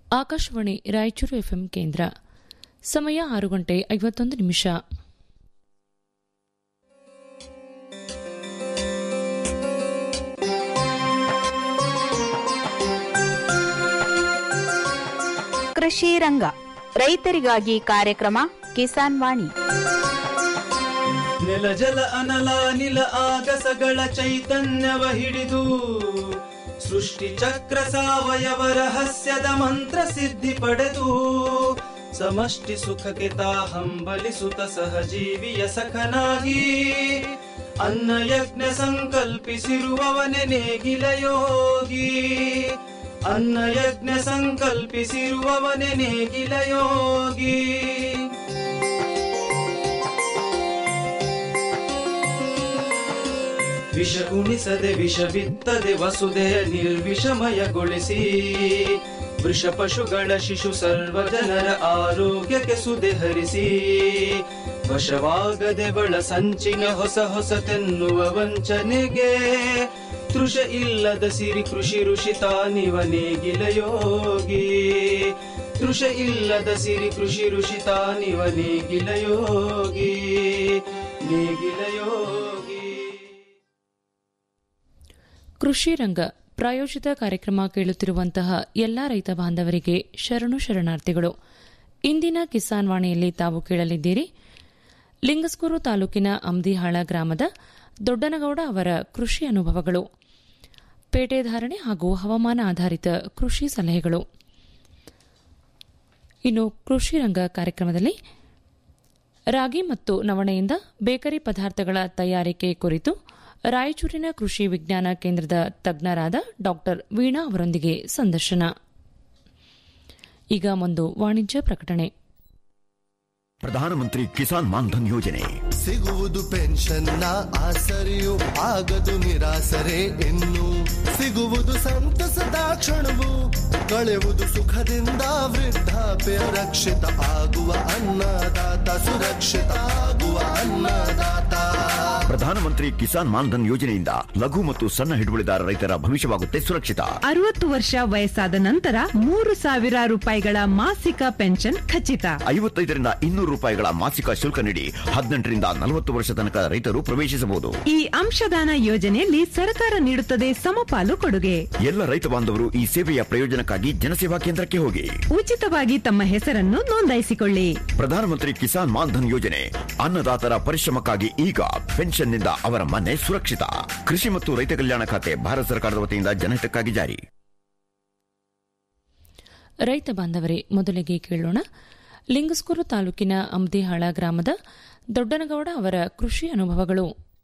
Akashvani Raichur FM ಕೇಂದ್ರ ಸಮಯ ಆರು ಗಂಟೆ ಐವತ್ತೊಂದು ನಿಮಿಷ ಕೃಷಿ ರಂಗ ರೈತರಿಗಾಗಿ ಕಾರ್ಯಕ್ರಮ ಕಿಸಾನ್ ವಾಣಿ ನೆಲ ಜಲ ಅನಲ ನಿಲ ಆಗಸಗಳ ಚೈತನ್ಯವ ಹಿಡಿದು ಸೃಷ್ಟಿ ಚಕ್ರ ಸಾವಯವ ರಹಸ್ಯದ ಮಂತ್ರ ಸಿದ್ಧಿ ಪಡೆದು ಸಮಷ್ಟಿ ಸುಖಕ್ಕೆ ತಾ ಹಂಬಲಿಸುತ್ತ ಸಹಜೀವಿಯ ಸಖನಾಗಿ ಅನ್ನ ಯಜ್ಞ ಸಂಕಲ್ಪಿಸಿರುವವನೆ ನೇಗಿಲ ಯೋಗಿ ಅನ್ನ ಯಜ್ಞ ಸಂಕಲ್ಪಿಸಿರುವವನೆ ನೇಗಿಲ ಯೋಗಿ ವಿಷ ಉಣಿಸದೆ ವಿಷ ಬಿತ್ತದೆ ವಸುದೆಯ ನಿರ್ವಿಷಮಯಗೊಳಿಸಿ ವೃಷ ಪಶುಗಳ ಶಿಶು ಸರ್ವ ಜನರ ಆರೋಗ್ಯಕ್ಕೆ ಸುದೆ ಹರಿಸಿ ವಶವಾಗದೆ ಬಳ ಸಂಚಿನ ಹೊಸ ಹೊಸತೆನ್ನುವ ವಂಚನೆಗೆ ತೃಷ ಇಲ್ಲದ ಸಿರಿ ಕೃಷಿ ಋಷಿ ತಾನಿವ ನೇಗಿಲ ಯೋಗಿ ತೃಷ ಇಲ್ಲದ ಸಿರಿ ಕೃಷಿ ಋಷಿ ತಾನಿವ ನೇಗಿಲ ಯೋಗಿ ನೇಗಿಲ ಯೋಗಿ ಕೃಷಿ ರಂಗ ಪ್ರಾಯೋಜಿತ ಕಾರ್ಯಕ್ರಮ ಕೇಳುತ್ತಿರುವಂತಹ ಎಲ್ಲಾ ರೈತ ಬಾಂಧವರಿಗೆ ಶರಣು ಶರಣಾರ್ಥಿಗಳು ಇಂದಿನ ಕಿಸಾನ್ ವಾಣಿಯಲ್ಲಿ ತಾವು ಕೇಳಲಿದ್ದೀರಿ ಲಿಂಗಸ್ಕೂರು ತಾಲೂಕಿನ ಅಮ್ದಿಹಾಳ ಗ್ರಾಮದ ದೊಡ್ಡನಗೌಡ ಅವರ ಕೃಷಿ ಅನುಭವಗಳು ಪೇಟೆ ಧಾರಣೆ ಹಾಗೂ ಹವಾಮಾನ ಆಧಾರಿತ ಕೃಷಿ ಸಲಹೆಗಳು ಇನ್ನು ಕೃಷಿ ರಂಗ ಕಾರ್ಯಕ್ರಮದಲ್ಲಿ ರಾಗಿ ಮತ್ತು ನವಣೆಯಿಂದ ಬೇಕರಿ ಪದಾರ್ಥಗಳ ತಯಾರಿಕೆ ಕುರಿತು ರಾಯಚೂರಿನ ಕೃಷಿ ವಿಜ್ಞಾನ ಕೇಂದ್ರದ ತಜ್ಞರಾದ ಡಾ ವೀಣಾ ಅವರೊಂದಿಗೆ ಸಂದರ್ಶನ ಈಗ ಒಂದು ವಾಣಿಜ್ಯ ಪ್ರಕಟಣೆ ಪ್ರಧಾನಮಂತ್ರಿ ಕಿಸಾನ್ ಮಾನ್ಧನ್ ಯೋಜನೆ ಸಿಗುವುದು ಪೆನ್ಷನ್ನ ಆಸರೆಯು ಆಗದು ನಿರಾಸರೆ ಇನ್ನು ಸಿಗುವುದು ಸಂತಸದ ಕ್ಷಣವು ಕಳೆವುದು ಸುಖದಿಂದ ವೃದ್ಧಾಪ್ಯ ರಕ್ಷಿತ ಆಗುವ ಅನ್ನದಾತ ಸುರಕ್ಷಿತ ಆಗುವ ಅನ್ನದಾತ ಪ್ರಧಾನಮಂತ್ರಿ ಕಿಸಾನ್ ಮಾನ್ಧನ್ ಯೋಜನೆಯಿಂದ ಲಘು ಮತ್ತು ಸಣ್ಣ ಹಿಡುವಳಿದಾರ ರೈತರ ಭವಿಷ್ಯವಾಗುತ್ತೆ ಸುರಕ್ಷಿತ ಅರವತ್ತು ವರ್ಷ ವಯಸ್ಸಾದ ನಂತರ ಮೂರು ಸಾವಿರ ರೂಪಾಯಿಗಳ ಮಾಸಿಕ ಪೆನ್ಷನ್ ಖಚಿತ ಐವತ್ತೈದರಿಂದ ಇನ್ನೂರು ರೂಪಾಯಿಗಳ ಮಾಸಿಕ ಶುಲ್ಕ ನೀಡಿ ಹದಿನೆಂಟರಿಂದ ನಲವತ್ತು ವರ್ಷ ತನಕ ರೈತರು ಪ್ರವೇಶಿಸಬಹುದು ಈ ಅಂಶದಾನ ಯೋಜನೆಯಲ್ಲಿ ಸರ್ಕಾರ ನೀಡುತ್ತದೆ ಸಮಪಾಲು ಕೊಡುಗೆ ಎಲ್ಲ ರೈತ ಬಾಂಧವರು ಈ ಸೇವೆಯ ಪ್ರಯೋಜನಕ್ಕಾಗಿ ಜನಸೇವಾ ಕೇಂದ್ರಕ್ಕೆ ಹೋಗಿ ಉಚಿತವಾಗಿ ತಮ್ಮ ಹೆಸರನ್ನು ನೋಂದಾಯಿಸಿಕೊಳ್ಳಿ ಪ್ರಧಾನಮಂತ್ರಿ ಕಿಸಾನ್ ಮಾನ್ಧನ್ ಯೋಜನೆ ಅನ್ನದಾತರ ಪರಿಶ್ರಮಕ್ಕಾಗಿ ಈಗ ಪೆನ್ಷನ್ನಿಂದ ಅವರ ಮನೆ ಸುರಕ್ಷಿತ ಕೃಷಿ ಮತ್ತು ರೈತ ಕಲ್ಯಾಣ ಖಾತೆ ಭಾರತ ಸರ್ಕಾರದ ವತಿಯಿಂದ ಜನಹಿತಕ್ಕಾಗಿ ಜಾರಿ ರೈತ ಬಾಂಧವರೇ ಮೊದಲಿಗೆ ಕೇಳೋಣ ಲಿಂಗಸ್ಕೂರು ತಾಲೂಕಿನ ಅಮ್ದಿಹಾಳ ಗ್ರಾಮದ ದೊಡ್ಡನಗೌಡ ಅವರ ಕೃಷಿ ಅನುಭವಗಳು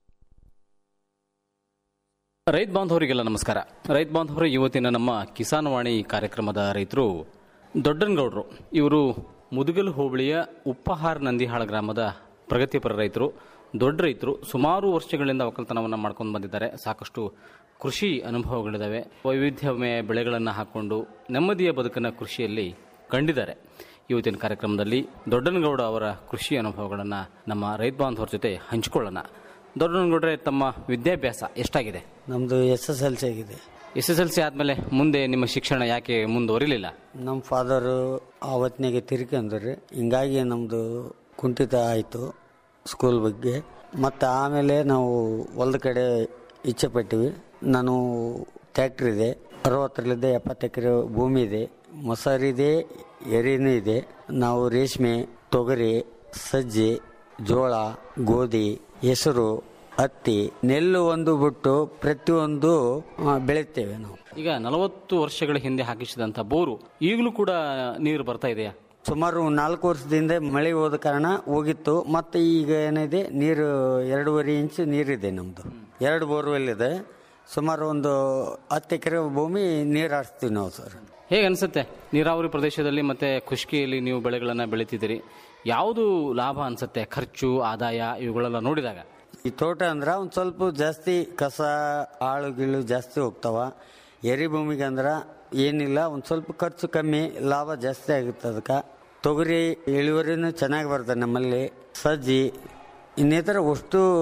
ರೈತ ಬಾಂಧವರಿಗೆಲ್ಲ ನಮಸ್ಕಾರ ರೈತ ಬಾಂಧವರು ಇವತ್ತಿನ ನಮ್ಮ ಕಿಸಾನ್ ವಾಣಿ ಕಾರ್ಯಕ್ರಮದ ರೈತರು ದೊಡ್ಡನಗೌಡರು ಇವರು ಮುದುಗಲ್ ಹೋಬಳಿಯ ಉಪ್ಪಹಾರ್ ನಂದಿಹಾಳ ಗ್ರಾಮದ ಪ್ರಗತಿಪರ ರೈತರು ದೊಡ್ಡ ರೈತರು ಸುಮಾರು ವರ್ಷಗಳಿಂದ ಒಕ್ಕಲ್ತನವನ್ನು ಮಾಡ್ಕೊಂಡು ಬಂದಿದ್ದಾರೆ ಸಾಕಷ್ಟು ಕೃಷಿ ಅನುಭವಗಳಿದ್ದಾವೆ ವೈವಿಧ್ಯಮಯ ಬೆಳೆಗಳನ್ನು ಹಾಕೊಂಡು ನೆಮ್ಮದಿಯ ಬದುಕನ್ನು ಕೃಷಿಯಲ್ಲಿ ಕಂಡಿದ್ದಾರೆ ಇವತ್ತಿನ ಕಾರ್ಯಕ್ರಮದಲ್ಲಿ ದೊಡ್ಡನಗೌಡ ಅವರ ಕೃಷಿ ಅನುಭವಗಳನ್ನು ನಮ್ಮ ರೈತ ಬಾಂಧವರ ಜೊತೆ ಹಂಚಿಕೊಳ್ಳೋಣ ದೊಡ್ಡನಗೌಡ್ರೆ ತಮ್ಮ ವಿದ್ಯಾಭ್ಯಾಸ ಎಷ್ಟಾಗಿದೆ ನಮ್ಮದು ಎಸ್ ಎಸ್ ಎಲ್ ಸಿ ಆಗಿದೆ ಎಸ್ ಎಸ್ ಎಲ್ ಸಿ ಆದಮೇಲೆ ಮುಂದೆ ನಿಮ್ಮ ಶಿಕ್ಷಣ ಯಾಕೆ ಮುಂದುವರಿಲಿಲ್ಲ ನಮ್ಮ ಫಾದರು ಆವತ್ತಿನಾಗೆ ತಿರ್ಕೊಂಡ್ರಿ ಹಿಂಗಾಗಿ ನಮ್ಮದು ಕುಂಠಿತ ಆಯಿತು ಸ್ಕೂಲ್ ಬಗ್ಗೆ ಮತ್ತು ಆಮೇಲೆ ನಾವು ಹೊಲದ ಕಡೆ ಇಚ್ಛೆ ಪಟ್ಟಿವಿ ನಾನು ಟ್ಯಾಕ್ಟ್ರ್ ಇದೆ ಅರವತ್ತರಲ್ಲಿದ್ದ ಎಪ್ಪತ್ತು ಎಕರೆ ಭೂಮಿ ಇದೆ ಮೊಸರಿದೆ ಎರಿನೂ ಇದೆ ನಾವು ರೇಷ್ಮೆ ತೊಗರಿ ಸಜ್ಜೆ ಜೋಳ ಗೋಧಿ ಹೆಸರು ಹತ್ತಿ ನೆಲ್ಲು ಒಂದು ಬಿಟ್ಟು ಪ್ರತಿಯೊಂದು ಆ, ಬೆಳೆಯುತ್ತೇವೆ ನಾವು ಈಗ ನಲವತ್ತು ವರ್ಷಗಳ ಹಿಂದೆ ಹಾಕಿಸಿದಂಥ ಬೋರು ಈಗಲೂ ಕೂಡ ನೀರು ಬರ್ತಾ ಇದೆಯಾ ಸುಮಾರು ನಾಲ್ಕು ವರ್ಷದಿಂದ ಮಳೆ ಹೋದ ಕಾರಣ ಹೋಗಿತ್ತು ಮತ್ತೆ ಈಗ ಏನಿದೆ ನೀರು ಎರಡೂವರೆ ಇಂಚ್ ನೀರಿದೆ ನಮ್ಮದು ಎರಡು ಬೋರ್ವೆಲ್ ಇದೆ ಸುಮಾರು ಒಂದು ಹತ್ತು ಎಕರೆ ಭೂಮಿ ನೀರು ಹಾರಿಸ್ತೀವಿ ನಾವು ಸರ್ ಹೇಗೆ ಅನ್ಸುತ್ತೆ ನೀರಾವರಿ ಪ್ರದೇಶದಲ್ಲಿ ಮತ್ತೆ ಖುಷ್ಕಿಯಲ್ಲಿ ನೀವು ಬೆಳೆಗಳನ್ನು ಬೆಳಿತಿದ್ದೀರಿ ಯಾವುದು ಲಾಭ ಅನ್ಸುತ್ತೆ ಖರ್ಚು ಆದಾಯ ಇವುಗಳೆಲ್ಲ ನೋಡಿದಾಗ ಈ ತೋಟ ಅಂದ್ರೆ ಒಂದು ಸ್ವಲ್ಪ ಜಾಸ್ತಿ ಕಸ ಆಳು ಗೀಳು ಜಾಸ್ತಿ ಹೋಗ್ತಾವ ಎರಿ ಭೂಮಿಗೆ ಅಂದ್ರೆ ಏನಿಲ್ಲ ಒಂದು ಸ್ವಲ್ಪ ಖರ್ಚು ಕಮ್ಮಿ ಲಾಭ ಜಾಸ್ತಿ ಆಗುತ್ತೆ ಅದಕ್ಕೆ ತೊಗರಿ ಇಳುವರಿನೂ ಚೆನ್ನಾಗಿ ಬರ್ತದೆ ನಮ್ಮಲ್ಲಿ ಸಜ್ಜಿ ಇನ್ನಿತರ ಅಷ್ಟು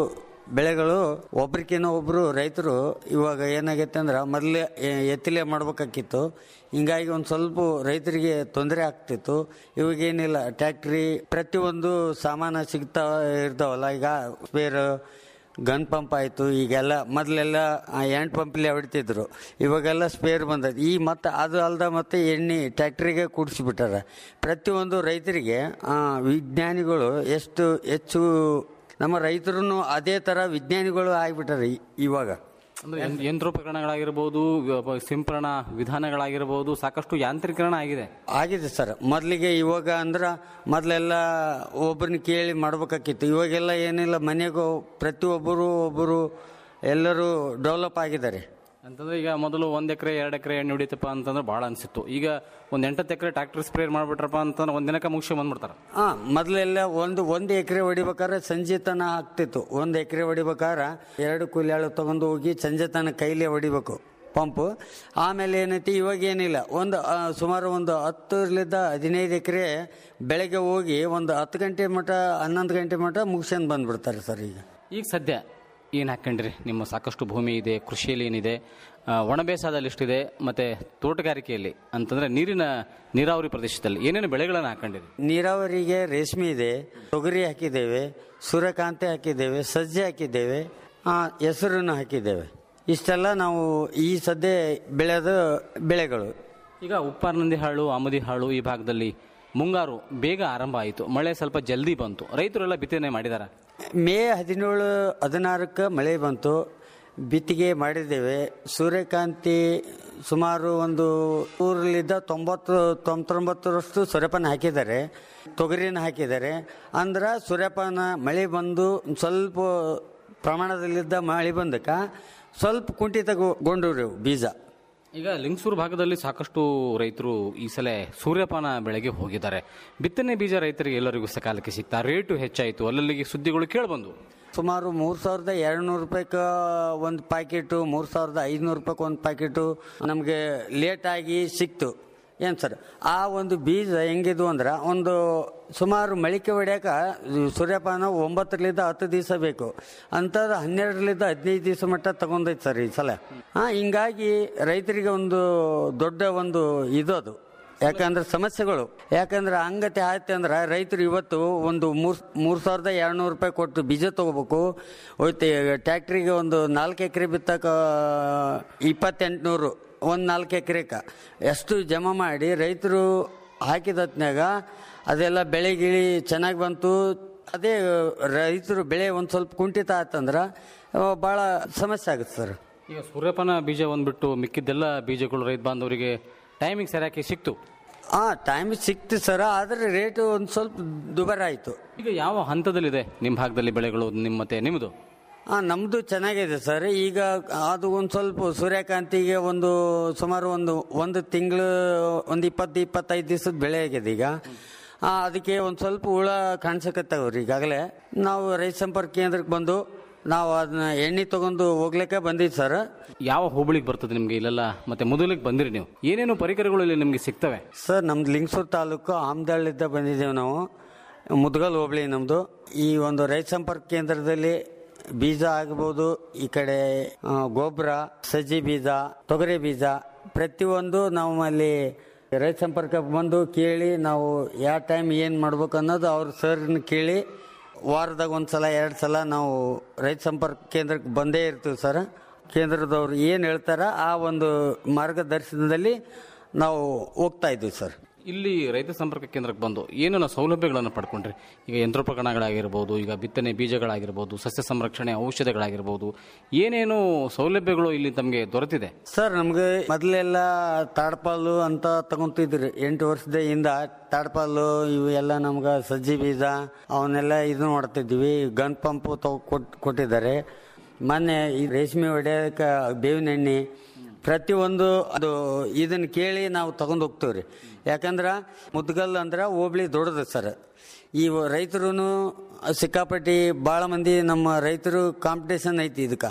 ಬೆಳೆಗಳು ಒಬ್ರಿಕಿನ್ನ ಒಬ್ರು ರೈತರು ಇವಾಗ ಏನಾಗೈತೆ ಅಂದ್ರೆ ಮೊದಲೇ ಎತ್ತಿಲೆ ಮಾಡ್ಬೇಕಾಕಿತ್ತು ಹಿಂಗಾಗಿ ಒಂದು ಸ್ವಲ್ಪ ರೈತರಿಗೆ ತೊಂದರೆ ಆಗ್ತಿತ್ತು ಇವಾಗ ಏನಿಲ್ಲ ಟ್ಯಾಕ್ಟ್ರಿ ಪ್ರತಿಯೊಂದು ಸಾಮಾನು ಸಿಗ್ತಾ ಇರ್ತಾವಲ್ಲ ಈಗ ಸ್ಪೇರ್ ಗನ್ ಪಂಪ್ ಆಯಿತು ಈಗೆಲ್ಲ ಮೊದಲೆಲ್ಲ ಹ್ಯಾಂಡ್ ಪಂಪಲ್ಲಿ ಹೊಡಿತಿದ್ರು ಇವಾಗೆಲ್ಲ ಸ್ಪೇರ್ ಬಂದದ್ದು ಈ ಮತ್ತೆ ಅದು ಅಲ್ದ ಮತ್ತೆ ಎಣ್ಣೆ ಟ್ಯಾಕ್ಟ್ರಿಗೆ ಕೂಡಿಸಿಬಿಟ್ಟಾರ ಪ್ರತಿಯೊಂದು ರೈತರಿಗೆ ಆ, ವಿಜ್ಞಾನಿಗಳು ಎಷ್ಟು ಹೆಚ್ಚು ನಮ್ಮ ರೈತರು ಅದೇ ಥರ ವಿಜ್ಞಾನಿಗಳು ಆಗಿಬಿಟ್ಟಾರೆ ಈ- ಇವಾಗ ಅಂದ್ರೆ ಯಂ- ಯಂತ್ರೋಪಕರಣಗಳಾಗಿರ್ಬೋದು ವ- ಸಿಂಪರಣಾ ವಿಧಾನಗಳಾಗಿರ್ಬೋದು ಸಾಕಷ್ಟು ಯಾಂತ್ರೀಕರಣ ಆಗಿದೆ ಆಗಿದೆ ಸರ್ ಮೊದಲಿಗೆ ಇವಾಗ ಅಂದ್ರೆ ಮೊದಲೆಲ್ಲ ಒಬ್ಬರನ್ನ ಕೇಳಿ ಮಾಡ್ಬೇಕಾಕಿತ್ತು ಇವಾಗೆಲ್ಲ ಏನಿಲ್ಲ ಮನೆಗೂ ಪ್ರತಿಯೊಬ್ಬರು ಒಬ್ಬರು ಎಲ್ಲರೂ ಡೆವಲಪ್ ಆಗಿದ್ದಾರೆ ಅಂತಂದ್ರೆ ಈಗ ಮೊದಲು ಒಂದ್ ಎಕರೆ ಎರಡು ಎಕರೆ ಎಣ್ಣೆ ಹೊಡಿತಪ್ಪ ಅಂತಂದ್ರೆ ಬಹಳ ಅನ್ಸಿತ್ತು ಈಗ ಒಂದ್ ಎಂಟತ್ತು ಎಕರೆ ಟ್ರಾಕ್ಟರ್ ಸ್ಪ್ರೇ ಮಾಡ್ಬಿಟ್ರಪ್ಪ ಅಂತಂದ್ರೆ ಒಂದ್ ದಿನಕ್ಕೆ ಮುಗಿಸಿ ಬಂದ್ಬಿಡ್ತಾರ ಹಾ ಮೊದಲೆಲ್ಲ ಒಂದು ಒಂದು ಎಕರೆ ಹೊಡಿಬೇಕಾದ್ರೆ ಸಂಜೆ ತನ ಆಗ್ತಿತ್ತು ಒಂದು ಎಕರೆ ಹೊಡಿಬೇಕಾದ್ರೆ ಎರಡು ಕೂಲಿಯಾಳು ತಗೊಂಡು ಹೋಗಿ ಸಂಜೆ ತನ ಕೈಲೇ ಹೊಡಿಬೇಕು ಪಂಪು ಆಮೇಲೆ ಏನೈತಿ ಇವಾಗ ಏನಿಲ್ಲ ಒಂದು ಆ, ಸುಮಾರು ಒಂದು ಹತ್ತರಿಂದ ಹದಿನೈದು ಎಕರೆ ಬೆಳಗ್ಗೆ ಹೋಗಿ ಒಂದು ಹತ್ತು ಗಂಟೆ ಮಟ ಹನ್ನೊಂದು ಗಂಟೆ ಮಟ ಮುಗಿಸ್ಕೊಂಡು ಬಂದ್ಬಿಡ್ತಾರೆ ಸರ್ ಈಗ ಈಗ ಸದ್ಯ ಏನು ಹಾಕೊಂಡ್ರಿ ನಿಮ್ಮ ಸಾಕಷ್ಟು ಭೂಮಿ ಇದೆ ಕೃಷಿಯಲ್ಲಿ ಏನಿದೆ ಆ, ಒಣ ಬೇಸಾಯದಲ್ಲಿ ಎಷ್ಟಿದೆ ಮತ್ತೆ ತೋಟಗಾರಿಕೆಯಲ್ಲಿ ಅಂತಂದ್ರೆ ನೀರಿನ ನೀರಾವರಿ ಪ್ರದೇಶದಲ್ಲಿ ಏನೇನು ಬೆಳೆಗಳನ್ನು ಹಾಕೊಂಡಿರಿ ನೀರಾವರಿಗೆ ರೇಷ್ಮೆ ಇದೆ ತೊಗರಿ ಹಾಕಿದ್ದೇವೆ ಸೂರ್ಯಕಾಂತಿ ಹಾಕಿದ್ದೇವೆ ಸಜ್ಜೆ ಹಾಕಿದ್ದೇವೆ ಆ, ಹೆಸರನ್ನು ಹಾಕಿದ್ದೇವೆ ಇಷ್ಟೆಲ್ಲ ನಾವು ಈ ಸದ್ಯ ಬೆಳೆದ ಬೆಳೆಗಳು ಈಗ ಉಪ್ಪಾರ್ನಂದಿ ಹಾಳು ಆಮದಿ ಹಾಳು ಈ ಭಾಗದಲ್ಲಿ ಮುಂಗಾರು ಬೇಗ ಆರಂಭ ಆಯಿತು ಮಳೆ ಸ್ವಲ್ಪ ಜಲ್ದಿ ಬಂತು ರೈತರೆಲ್ಲ ಬಿತ್ತನೆ ಮಾಡಿದಾರ ಮೇ ಹದಿನೇಳು ಹದಿನಾರಕ್ಕೆ ಮಳೆ ಬಂತು ಬಿತ್ತಿಗೆ ಮಾಡಿದ್ದೇವೆ ಸೂರ್ಯಕಾಂತಿ ಸುಮಾರು ಒಂದು ನೂರಲ್ಲಿದ್ದ ತೊಂಬತ್ತು ತೊಂಬತ್ತೊಂಬತ್ತರಷ್ಟು ಸೂರ್ಯಪಾನ ಹಾಕಿದ್ದಾರೆ ತೊಗರಿನ ಹಾಕಿದ್ದಾರೆ ಅಂದ್ರೆ ಸೂರ್ಯಪಾನ ಮಳೆ ಬಂದು ಒಂದ್ ಸ್ವಲ್ಪ ಪ್ರಮಾಣದಲ್ಲಿದ್ದ ಮಳೆ ಬಂದಕ್ಕೆ ಸ್ವಲ್ಪ ಕುಂಠಿತಗೊಂಡು ಬೀಜ ಈಗ ಲಿಂಗಸೂರು ಭಾಗದಲ್ಲಿ ಸಾಕಷ್ಟು ರೈತರು ಈ ಸಲ ಸೂರ್ಯಪಾನ ಬೆಳೆಗೆ ಹೋಗಿದ್ದಾರೆ ಬಿತ್ತನೆ ಬೀಜ ರೈತರಿಗೆ ಎಲ್ಲರಿಗೂ ಸಕಾಲಕ್ಕೆ ಸಿಗ್ತಾ ರೇಟು ಹೆಚ್ಚಾಯಿತು ಅಲ್ಲಲ್ಲಿಗೆ ಸುದ್ದಿಗಳು ಕೇಳಿಬಂದು ಸುಮಾರು ಮೂರು ಸಾವಿರದ ಎರಡು ನೂರು ರೂಪಾಯಿಗೆ ಒಂದು ಪ್ಯಾಕೆಟು ಮೂರು ಸಾವಿರದ ಐದುನೂರು ರೂಪಾಯಿಗೆ ಒಂದು ಪ್ಯಾಕೆಟು ನಮಗೆ ಲೇಟಾಗಿ ಸಿಕ್ತು ಏನು ಸರ್ ಆ ಒಂದು ಬೀಜ ಹೆಂಗಿದ್ವು ಅಂದ್ರೆ ಒಂದು ಸುಮಾರು ಮಳಿಕೆ ಹೊಡ್ಯಾಕ ಸೂರ್ಯಪಾನ ಒಂಬತ್ತರಿಂದ ಹತ್ತು ದಿವಸ ಬೇಕು ಅಂಥದ್ದು ಹನ್ನೆರಡರಿಂದ ಹದಿನೈದು ದಿವಸ ಮಟ್ಟ ತಗೊಂಡೈತೆ ಸರ್ ಈ ಸಲ ಹಾಂ ಹಿಂಗಾಗಿ ರೈತರಿಗೆ ಒಂದು ದೊಡ್ಡ ಒಂದು ಇದು ಅದು ಯಾಕಂದ್ರೆ ಸಮಸ್ಯೆಗಳು ಯಾಕಂದ್ರೆ ಹಂಗತೆ ಆಯ್ತು ಅಂದ್ರೆ ರೈತರು ಇವತ್ತು ಒಂದು ಮೂರ್ ಮೂರ್ ಸಾವಿರದ ಎರಡ್ನೂರು ರೂಪಾಯಿ ಕೊಟ್ಟು ಬೀಜ ತಗೋಬೇಕು ಹೋಯ್ತು ಟ್ಯಾಕ್ಟ್ರಿಗೆ ಒಂದು ನಾಲ್ಕು ಎಕರೆ ಬಿತ್ತಕ ಇಪ್ಪತ್ತೆಂಟುನೂರು ಒಂದು ನಾಲ್ಕು ಎಕರೆಕ ಎಷ್ಟು ಜಮಾ ಮಾಡಿ ರೈತರು ಹಾಕಿದ ಹೊತ್ನ್ಯಾಗ ಅದೆಲ್ಲ ಬೆಳೆ ಗಿಳಿ ಚೆನ್ನಾಗಿ ಬಂತು ಅದೇ ರೈತರು ಬೆಳೆ ಒಂದು ಸ್ವಲ್ಪ ಕುಂಠಿತ ಆತಂದ್ರೆ ಭಾಳ ಸಮಸ್ಯೆ ಆಗುತ್ತೆ ಸರ್ ಈಗ ಸೂರ್ಯಪಾನ ಬೀಜ ಒಂದ್ಬಿಟ್ಟು ಮಿಕ್ಕಿದ್ದೆಲ್ಲ ಬೀಜಗಳು ರೈತ ಬಾಂಧವರಿಗೆ ಟೈಮಿಂಗ್ ಸರಿಯಾಗಿ ಸಿಕ್ತು ಹಾಂ ಟೈಮ್ ಸಿಕ್ತು ಸರ್ ಆದರೆ ರೇಟು ಒಂದು ಸ್ವಲ್ಪ ದುಬಾರಿ ಆಯಿತು ಈಗ ಯಾವ ಹಂತದಲ್ಲಿದೆ ನಿಮ್ಮ ಭಾಗದಲ್ಲಿ ಬೆಳೆಗಳು ನಿಮ್ಮ ಮತ್ತೆ ನಿಮ್ಮದು ಹಾಂ ನಮ್ಮದು ಚೆನ್ನಾಗಿದೆ ಸರ್ ಈಗ ಅದು ಒಂದು ಸ್ವಲ್ಪ ಸೂರ್ಯಕಾಂತಿಗೆ ಒಂದು ಸುಮಾರು ಒಂದು ಒಂದು ತಿಂಗಳು ಒಂದು ಇಪ್ಪತ್ತು ಇಪ್ಪತ್ತೈದು ದಿವಸದ ಬೆಳೆ ಆಗಿದೆ ಈಗ ಆ, ಅದಕ್ಕೆ ಒಂದು ಸ್ವಲ್ಪ ಹುಳ ಕಾಣಿಸಕತ್ತಾವ್ರಿ ಈಗಾಗಲೇ ನಾವು ರೈತ ಸಂಪರ್ಕ ಕೇಂದ್ರಕ್ಕೆ ಬಂದು ನಾವು ಅದನ್ನ ಎಣ್ಣೆ ತಗೊಂಡು ಹೋಗ್ಲಿಕ್ಕೆ ಬಂದಿದ್ದು ಸರ್ ಯಾವ ಹೋಬಳಿಗೆ ಬರ್ತದೆ ನಿಮಗೆ ಇಲ್ಲೆಲ್ಲ ಮತ್ತೆ ಮೊದಲಿಗೆ ಬಂದಿರಿ ನೀವು ಏನೇನು ಪರಿಕರಗಳು ಇಲ್ಲಿ ನಿಮಗೆ ಸಿಗ್ತವೆ ಸರ್ ನಮ್ದು ಲಿಂಗಸೂರು ತಾಲೂಕು ಆಮದಾಳಿಂದ ಬಂದಿದ್ದೇವೆ ನಾವು ಮುದ್ಗಲ್ ಹೋಬಳಿ ನಮ್ಮದು ಈ ಒಂದು ರೈತ ಸಂಪರ್ಕ ಕೇಂದ್ರದಲ್ಲಿ ಬೀಜ ಆಗ್ಬೋದು ಈ ಕಡೆ ಆ, ಗೊಬ್ಬರ ಸಜ್ಜಿ ಬೀಜ ತೊಗರಿ ಬೀಜ ಪ್ರತಿಯೊಂದು ನಾವು ಅಲ್ಲಿ ರೈತ ಸಂಪರ್ಕ ಬಂದು ಕೇಳಿ ನಾವು ಯಾವ ಟೈಮ್ ಏನು ಮಾಡ್ಬೇಕು ಅನ್ನೋದು ಅವ್ರ ಸರ್ನ ಕೇಳಿ ವಾರದಾಗ ಒಂದು ಸಲ ಎರಡು ಸಲ ನಾವು ರೈತ ಸಂಪರ್ಕ ಕೇಂದ್ರಕ್ಕೆ ಬಂದೇ ಇರ್ತೀವಿ ಸರ್ ಕೇಂದ್ರದವ್ರು ಏನು ಹೇಳ್ತಾರ ಆ ಒಂದು ಮಾರ್ಗದರ್ಶನದಲ್ಲಿ ನಾವು ಹೋಗ್ತಾ ಇದ್ದೀವಿ ಸರ್ ಇಲ್ಲಿ ರೈತ ಸಂಪರ್ಕ ಕೇಂದ್ರಕ್ಕೆ ಬಂದು ಏನೇನು ಸೌಲಭ್ಯಗಳನ್ನು ಪಡ್ಕೊಂಡ್ರಿ ಈಗ ಯಂತ್ರೋಪಕರಣಗಳಾಗಿರ್ಬೋದು ಈಗ ಬಿತ್ತನೆ ಬೀಜಗಳಾಗಿರ್ಬೋದು ಸಸ್ಯ ಸಂರಕ್ಷಣೆ ಔಷಧಿಗಳಾಗಿರ್ಬೋದು ಏನೇನು ಸೌಲಭ್ಯಗಳು ಇಲ್ಲಿ ತಮಗೆ ದೊರೆತಿದೆ ಸರ್ ನಮಗೆ ಮೊದಲೆಲ್ಲ ತಾಡ್ಪಾಲು ಅಂತ ತಗೊಂತಿದ್ರಿ ಎಂಟು ವರ್ಷದ ಹಿಂದ ತಾಡ್ಪಾಲು ಇವು ಎಲ್ಲ ನಮ್ಗೆ ಸಜ್ಜಿ ಬೀಜ ಅವನ್ನೆಲ್ಲ ಇದು ಮಾಡ್ತಿದ್ವಿ ಗನ್ ಪಂಪು ತಗೊ ಕೊಟ್ ಕೊಟ್ಟಿದ್ದಾರೆ ಮೊನ್ನೆ ಈ ರೇಷ್ಮೆ ಹೊಡೆಯೋಕೆ ಬೇವಿನ ಎಣ್ಣೆ ಪ್ರತಿಯೊಂದು ಅದು ಇದನ್ನು ಕೇಳಿ ನಾವು ತಗೊಂಡು ಹೋಗ್ತೀವಿ ರೀ ಯಾಕಂದ್ರೆ ಮುದ್ಗಲ್ ಅಂದ್ರೆ ಹೋಬ್ಳಿ ದೊಡ್ಡದು ಸರ್ ಈ ರೈತರು ಸಿಕ್ಕಾಪಟ್ಟಿ ಭಾಳ ಮಂದಿ ನಮ್ಮ ರೈತರು ಕಾಂಪಿಟೇಷನ್ ಐತಿ ಇದಕ್ಕೆ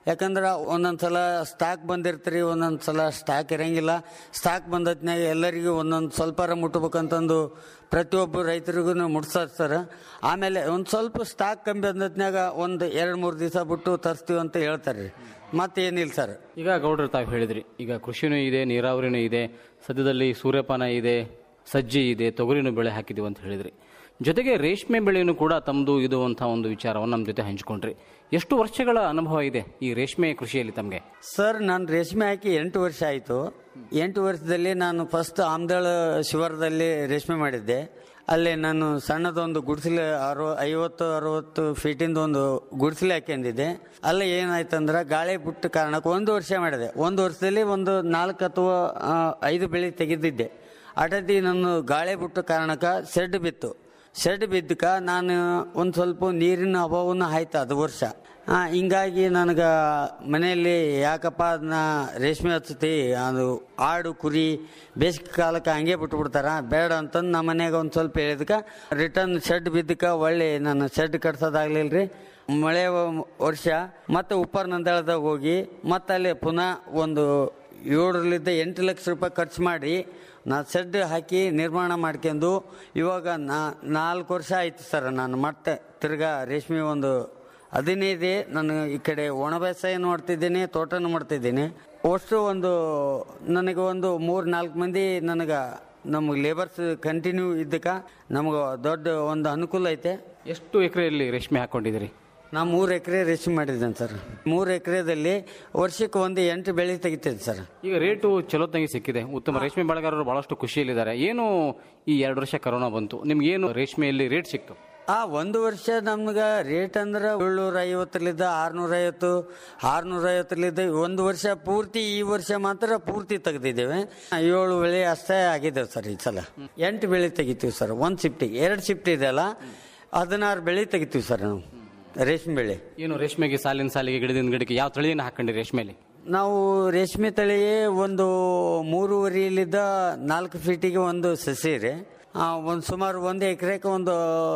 ಯಾಕಂದ್ರೆ ಒಂದೊಂದ್ಸಲ ಸ್ಟಾಕ್ ಬಂದಿರ್ತೀರಿ ಒಂದೊಂದ್ಸಲ ಸ್ಟಾಕ್ ಇರಂಗಿಲ್ಲ ಸ್ಟಾಕ್ ಬಂದತ್ನಾಗ ಎಲ್ಲರಿಗೂ ಒಂದೊಂದು ಸ್ವಲ್ಪರ ಮುಟ್ಬೇಕಂತಂದು ಪ್ರತಿಯೊಬ್ಬ ರೈತರಿಗೂ ಮುಟ್ಸರ್ ಸರ್ ಆಮೇಲೆ ಒಂದು ಸ್ವಲ್ಪ ಸ್ಟಾಕ್ ಕಮ್ಮಿ ಬಂದತ್ನಾಗ ಒಂದು ಎರಡು ಮೂರು ದಿವಸ ಬಿಟ್ಟು ತರಿಸ್ತೀವಿ ಅಂತ ಹೇಳ್ತಾರೆ ರೀ ಮತ್ತೇನಿಲ್ಲ ಸರ್ ಈಗ ಗೌಡ್ರು ತಾವು ಹೇಳಿದ್ರಿ ಈಗ ಕೃಷಿನೂ ಇದೆ ನೀರಾವರಿನೂ ಇದೆ ಸದ್ಯದಲ್ಲಿ ಸೂರ್ಯಪಾನ ಇದೆ ಸಜ್ಜಿ ಇದೆ ತೊಗರಿನೂ ಬೆಳೆ ಹಾಕಿದ್ದೀವಿ ಅಂತ ಹೇಳಿದ್ರಿ ಜೊತೆಗೆ ರೇಷ್ಮೆ ಬೆಳೆಯನ್ನು ಕೂಡ ತಮ್ಮದು ಇದು ಅಂತ ಒಂದು ವಿಚಾರವನ್ನು ನಮ್ಮ ಜೊತೆ ಹಂಚ್ಕೊಂಡ್ರಿ ಎಷ್ಟು ವರ್ಷಗಳ ಅನುಭವ ಇದೆ ಈ ರೇಷ್ಮೆ ಕೃಷಿಯಲ್ಲಿ ತಮಗೆ ಸರ್ ನಾನು ರೇಷ್ಮೆ ಹಾಕಿ ಎಂಟು ವರ್ಷ ಆಯಿತು ಎಂಟು ವರ್ಷದಲ್ಲಿ ನಾನು ಫಸ್ಟ್ ಆಮ್ದಾಳ ಶಿವರದಲ್ಲಿ ರೇಷ್ಮೆ ಮಾಡಿದ್ದೆ ಅಲ್ಲಿ ನಾನು ಸಣ್ಣದೊಂದು ಗುಡಿಸಲು ಅರವ ಐವತ್ತು ಅರವತ್ತು ಫೀಟಿಂದ ಒಂದು ಗುಡಿಸಲು ಹಾಕೊಂಡಿದ್ದೆ ಅಲ್ಲಿ ಏನಾಯ್ತಂದ್ರೆ ಗಾಳಿ ಬಿಟ್ಟ ಕಾರಣಕ್ಕೆ ಒಂದು ವರ್ಷ ಮಾಡಿದೆ ಒಂದು ವರ್ಷದಲ್ಲಿ ಒಂದು ನಾಲ್ಕು ಅಥವಾ ಆ, ಐದು ಬೆಳೆ ತೆಗೆದಿದ್ದೆ ಅಟತಿ ನಾನು ಗಾಳಿ ಬಿಟ್ಟ ಕಾರಣಕ್ಕೆ ಸೆಡ್ ಬಿತ್ತು ಸೆಡ್ ಬಿದ್ದಕ ನಾನು ಒಂದು ಸ್ವಲ್ಪ ನೀರಿನ ಅಭಾವನ ಆಯ್ತು ಅದು ವರ್ಷ ಆ, ಹಿಂಗಾಗಿ ನನಗೆ ಮನೆಯಲ್ಲಿ ಯಾಕಪ್ಪ ಅದನ್ನ ರೇಷ್ಮೆ ಹಚ್ಚತಿ ಅದು ಆಡು ಕುರಿ ಬೇಸಿಗೆ ಕಾಲಕ್ಕೆ ಹಂಗೆ ಬಿಟ್ಬಿಡ್ತಾರ ಬೇಡ ಅಂತಂದು ನಮ್ಮ ಮನ್ಯಾಗ ಒಂದು ಸ್ವಲ್ಪ ಹೇಳಿದಕ್ಕೆ ರಿಟರ್ನ್ ಶೆಡ್ ಬಿದ್ದಕ್ಕೆ ಒಳ್ಳೆ ನಾನು ಶೆಡ್ ಕಟ್ಸೋದಾಗ್ಲಿಲ್ಲ ರೀ ಮಳೆ ವ- ವರ್ಷ ಮತ್ತೆ ಉಪ್ಪರ್ ನಂದಳದಾಗ ಹೋಗಿ ಮತ್ತೆ ಅಲ್ಲಿ ಪುನಃ ಒಂದು ಏಳರಲ್ಲಿದ್ದ ಎಂಟು ಲಕ್ಷ ರೂಪಾಯಿ ಖರ್ಚು ಮಾಡಿ ನಾ ಸೆಡ್ ಹಾಕಿ ನಿರ್ಮಾಣ ಮಾಡ್ಕೊಂಡು ಇವಾಗ ನಾ ನಾಲ್ಕು ವರ್ಷ ಆಯ್ತು ಸರ್ ನಾನು ಮತ್ತೆ ತಿರ್ಗಾ ರೇಷ್ಮೆ ಒಂದು ಹದಿನೈದು ನಾನು ಈ ಕಡೆ ಒಣ ಬೇಸಾಯ ಮಾಡ್ತಿದ್ದೀನಿ ತೋಟನೂ ಮಾಡ್ತಿದ್ದೀನಿ ಅಷ್ಟು ಒಂದು ನನಗೆ ಒಂದು ಮೂರು ನಾಲ್ಕು ಮಂದಿ ನನಗೆ ನಮಗೆ ಲೇಬರ್ಸ್ ಕಂಟಿನ್ಯೂ ಇದ್ದಕ್ಕೆ ನಮಗೆ ದೊಡ್ಡ ಒಂದು ಅನುಕೂಲ ಐತೆ ಎಷ್ಟು ಎಕರೆಯಲ್ಲಿ ರೇಷ್ಮೆ ಹಾಕೊಂಡಿದ್ದೀರಿ ನಾ ಮೂರು ಎಕರೆ ರೇಷ್ಮೆ ಮಾಡಿದ್ದೇನೆ ಸರ್ ಮೂರು ಎಕರೆದಲ್ಲಿ ವರ್ಷಕ್ಕೆ ಒಂದು ಎಂಟು ಬೆಳೆ ತೆಗಿತೇನೆ ಸರ್ ಈಗ ರೇಟು ಚಲೋತ್ನಾಗಿ ಸಿಕ್ಕಿದೆ ಉತ್ತಮ ರೇಷ್ಮೆ ಬೆಳೆಗಾರರು ಬಹಳಷ್ಟು ಖುಷಿಯಲ್ಲಿದ್ದಾರೆ ಏನು ಈ ಎರಡು ವರ್ಷ ಕರೋನಾ ಬಂತು ನಿಮ್ಗೇನು ರೇಷ್ಮೆಯಲ್ಲಿ ರೇಟ್ ಸಿಕ್ತು ಆ ಒಂದು ವರ್ಷ ನಮ್ಗೆ ರೇಟ್ ಅಂದ್ರೆ ಏಳ್ನೂರ ಐವತ್ತರಲ್ಲಿದ್ದ ಆರ್ನೂರ ಐವತ್ತು ಆರ್ನೂರ ಐವತ್ತರಲ್ಲಿದ್ದ ಒಂದು ವರ್ಷ ಪೂರ್ತಿ ಈ ವರ್ಷ ಮಾತ್ರ ಪೂರ್ತಿ ತೆಗೆದಿದ್ದೇವೆ ಏಳು ಬೆಳೆ ಅಷ್ಟೇ ಆಗಿದ್ದೇವೆ ಸರ್ ಈ ಸಲ ಎಂಟು ಬೆಳೆ ತೆಗಿತೀವಿ ಸರ್ ಒಂದು ಶಿಫ್ಟಿಗೆ ಎರಡು ಶಿಫ್ಟ್ ಇದೆಯಲ್ಲ ಹದಿನಾರು ಬೆಳೆ ತೆಗಿತೀವಿ ಸರ್ ನಾವು ರೇಷ್ಮೆ ಬೆಳೆ ಏನು ರೇಷ್ಮೆಗೆ ಸಾಲಿನ ಸಾಲಿಗೆ ಗಿಡದಿಂದ ಗಿಡಕ್ಕೆ ಯಾವ ತಳಿಯನ್ನು ಹಾಕೊಂಡ್ರಿ ರೇಷ್ಮೆಯಲ್ಲಿ ನಾವು ರೇಷ್ಮೆ ತಳಿಯೇ ಒಂದು ಮೂರುವರಿಯಲ್ಲಿದ್ದ ನಾಲ್ಕು ಫೀಟಿಗೆ ಒಂದು ಸಸಿ ರೀ ಒಂದು ಸುಮಾರು ಒಂದು ಎಕರೆಗೆ ಒಂದು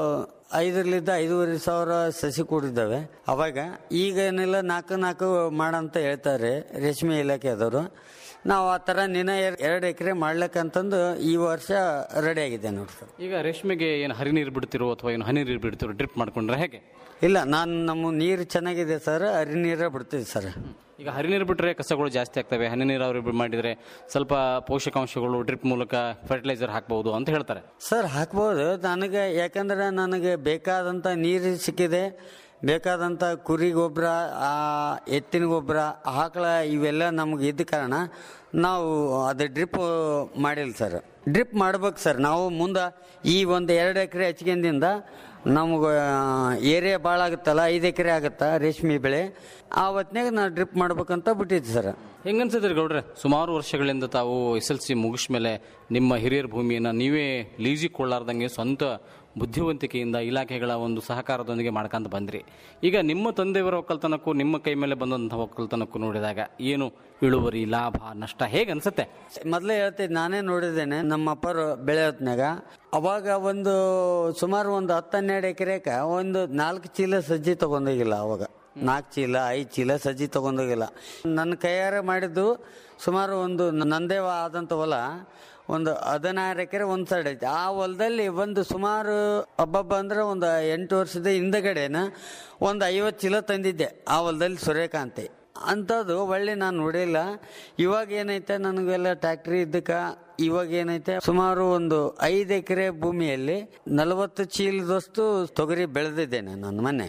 ಐದರಲ್ಲಿದ್ದ ಐದೂವರೆ ಸಾವಿರ ಸಸಿ ಕೂಡಿದ್ದಾವೆ ಅವಾಗ ಈಗ ಏನಿಲ್ಲ ನಾಲ್ಕು ನಾಲ್ಕು ಮಾಡಂತ ಹೇಳ್ತಾರೆ ರೇಷ್ಮೆ ಇಲಾಖೆದವರು ನಾವು ಆ ಥರ ನಿನ್ನ ಎರಡು ಎಕರೆ ಮಾಡ್ಲಿಕ್ಕಂತಂದು ಈ ವರ್ಷ ರೆಡಿ ಆಗಿದೆ ನೋಡಿ ಸರ್ ಈಗ ರೇಷ್ಮೆಗೆ ಏನು ಹರಿ ನೀರು ಬಿಡ್ತಿರೋ ಅಥವಾ ಏನು ಹನಿ ನೀರು ಬಿಡ್ತಿರೋ ಡ್ರಿಪ್ ಮಾಡ್ಕೊಂಡ್ರೆ ಹೇಗೆ ಇಲ್ಲ ನಾನು ನಮ್ಮ ನೀರು ಚೆನ್ನಾಗಿದೆ ಸರ್ ಹರಿ ನೀರೇ ಬಿಡ್ತೀವಿ ಸರ್ ಈಗ ಹರಿ ನೀರು ಬಿಟ್ಟರೆ ಕಸಗಳು ಜಾಸ್ತಿ ಆಗ್ತವೆ ಹನಿ ನೀರಾವರಿ ಬಿ- ಮಾಡಿದ್ರೆ ಸ್ವಲ್ಪ ಪೋಷಕಾಂಶಗಳು ಡ್ರಿಪ್ ಮೂಲಕ ಫರ್ಟಿಲೈಸರ್ ಹಾಕ್ಬಹುದು ಅಂತ ಹೇಳ್ತಾರೆ ಸರ್ ಹಾಕ್ಬೋದು ನನಗೆ ಯಾಕಂದ್ರೆ ನನಗೆ ಬೇಕಾದಂಥ ನೀರು ಸಿಕ್ಕಿದೆ ಬೇಕಾದಂಥ ಕುರಿ ಗೊಬ್ಬರ ಎತ್ತಿನ ಗೊಬ್ಬರ ಆಕಳ ಇವೆಲ್ಲ ನಮ್ಗೆ ಇದ್ದ ಕಾರಣ ನಾವು ಅದು ಡ್ರಿಪ್ ಮಾಡಿಲ್ಲ ಸರ್ ಡ್ರಿಪ್ ಮಾಡ್ಬೇಕು ಸರ್ ನಾವು ಮುಂದೆ ಈ ಒಂದು ಎರಡು ಎಕರೆ ಹಚ್ಕೊಂಡಿಂದ ನಮ್ಗೆ ಏರಿಯಾ ಭಾಳ ಆಗುತ್ತಲ್ಲ ಐದು ಎಕರೆ ಆಗುತ್ತಾ ರೇಷ್ಮೆ ಬೆಳೆ ಆ ಹೊತ್ನಾಗ ನಾವು ಡ್ರಿಪ್ ಮಾಡ್ಬೇಕಂತ ಬಿಟ್ಟಿದ್ದೆ ಸರ್ ಹೆಂಗನ್ಸಿದ್ರಿ ಗೌಡ್ರೆ ಸುಮಾರು ವರ್ಷಗಳಿಂದ ತಾವು ಎಸ್ ಎಲ್ ಸಿ ಮುಗಿಸ್ಮೇಲೆ ನಿಮ್ಮ ಹಿರಿಯರ ಭೂಮಿಯನ್ನು ನೀವೇ ಲೀಸಿಗೆ ಕೊಳ್ಳಾರ್ದಂಗೆ ಸ್ವಂತ ಬುದ್ಧಿವಂತಿಕೆಯಿಂದ ಇಲಾಖೆಗಳ ಒಂದು ಸಹಕಾರದೊಂದಿಗೆ ಮಾಡ್ಕೊಂತ ಬಂದ್ರಿ ಈಗ ನಿಮ್ಮ ತಂದೆಯವರ ಒಕ್ಕಲ್ತನಕ್ಕೂ ನಿಮ್ಮ ಕೈ ಮೇಲೆ ಬಂದಂತಹ ಒಕ್ಕಲ್ತನಕ್ಕೂ ನೋಡಿದಾಗ ಏನು ಇಳುವರಿ ಲಾಭ ನಷ್ಟ ಹೇಗೆ ಅನ್ಸುತ್ತೆ ಮೊದಲೇ ಹೇಳ್ತಿದ್ದೆ ನಾನೇ ನೋಡಿದ್ದೇನೆ ನಮ್ಮ ಅಪ್ಪರು ಬೆಳೆ ಹೊತ್ನಾಗ ಅವಾಗ ಒಂದು ಸುಮಾರು ಒಂದು ಹತ್ತು ಹನ್ನೆರಡು ಎಕರೆಕ ಒಂದು ನಾಲ್ಕು ಚೀಲ ಸಜ್ಜಿ ತಗೊಂಡೋಗಿಲ್ಲ ಅವಾಗ ನಾಲ್ಕು ಚೀಲ ಐದು ಚೀಲ ಸಜ್ಜಿ ತಗೊಂಡೋಗಿಲ್ಲ ನನ್ನ ಕೈಯಾರ ಮಾಡಿದ್ದು ಸುಮಾರು ಒಂದು ನಂದೇ ಆದಂಥ ಹೊಲ ಒಂದು ಹದಿನಾರು ಎಕರೆ ಒಂದು ಸೈಡ್ ಐತೆ ಆ ಹೊಲದಲ್ಲಿ ಒಂದು ಸುಮಾರು ಹಬ್ಬಬ್ಬ ಅಂದ್ರೆ ಒಂದು ಎಂಟು ವರ್ಷದ ಹಿಂದಗಡೆನ ಒಂದು ಐವತ್ತು ಚೀಲ ತಂದಿದ್ದೆ ಆ ಹೊಲದಲ್ಲಿ ಸೂರ್ಯಕಾಂತಿ ಅಂಥದ್ದು ಒಳ್ಳೆ ನಾನು ನೋಡಿಲ್ಲ ಇವಾಗ ಏನೈತೆ ನನಗೆಲ್ಲ ಟ್ಯಾಕ್ಟ್ರಿ ಇದ್ದಕ್ಕ ಇವಾಗ ಏನೈತೆ ಸುಮಾರು ಒಂದು ಐದು ಎಕರೆ ಭೂಮಿಯಲ್ಲಿ ನಲವತ್ತು ಚೀಲದಷ್ಟು ತೊಗರಿ ಬೆಳೆದಿದ್ದೇನೆ ನನ್ನ ಮನೆ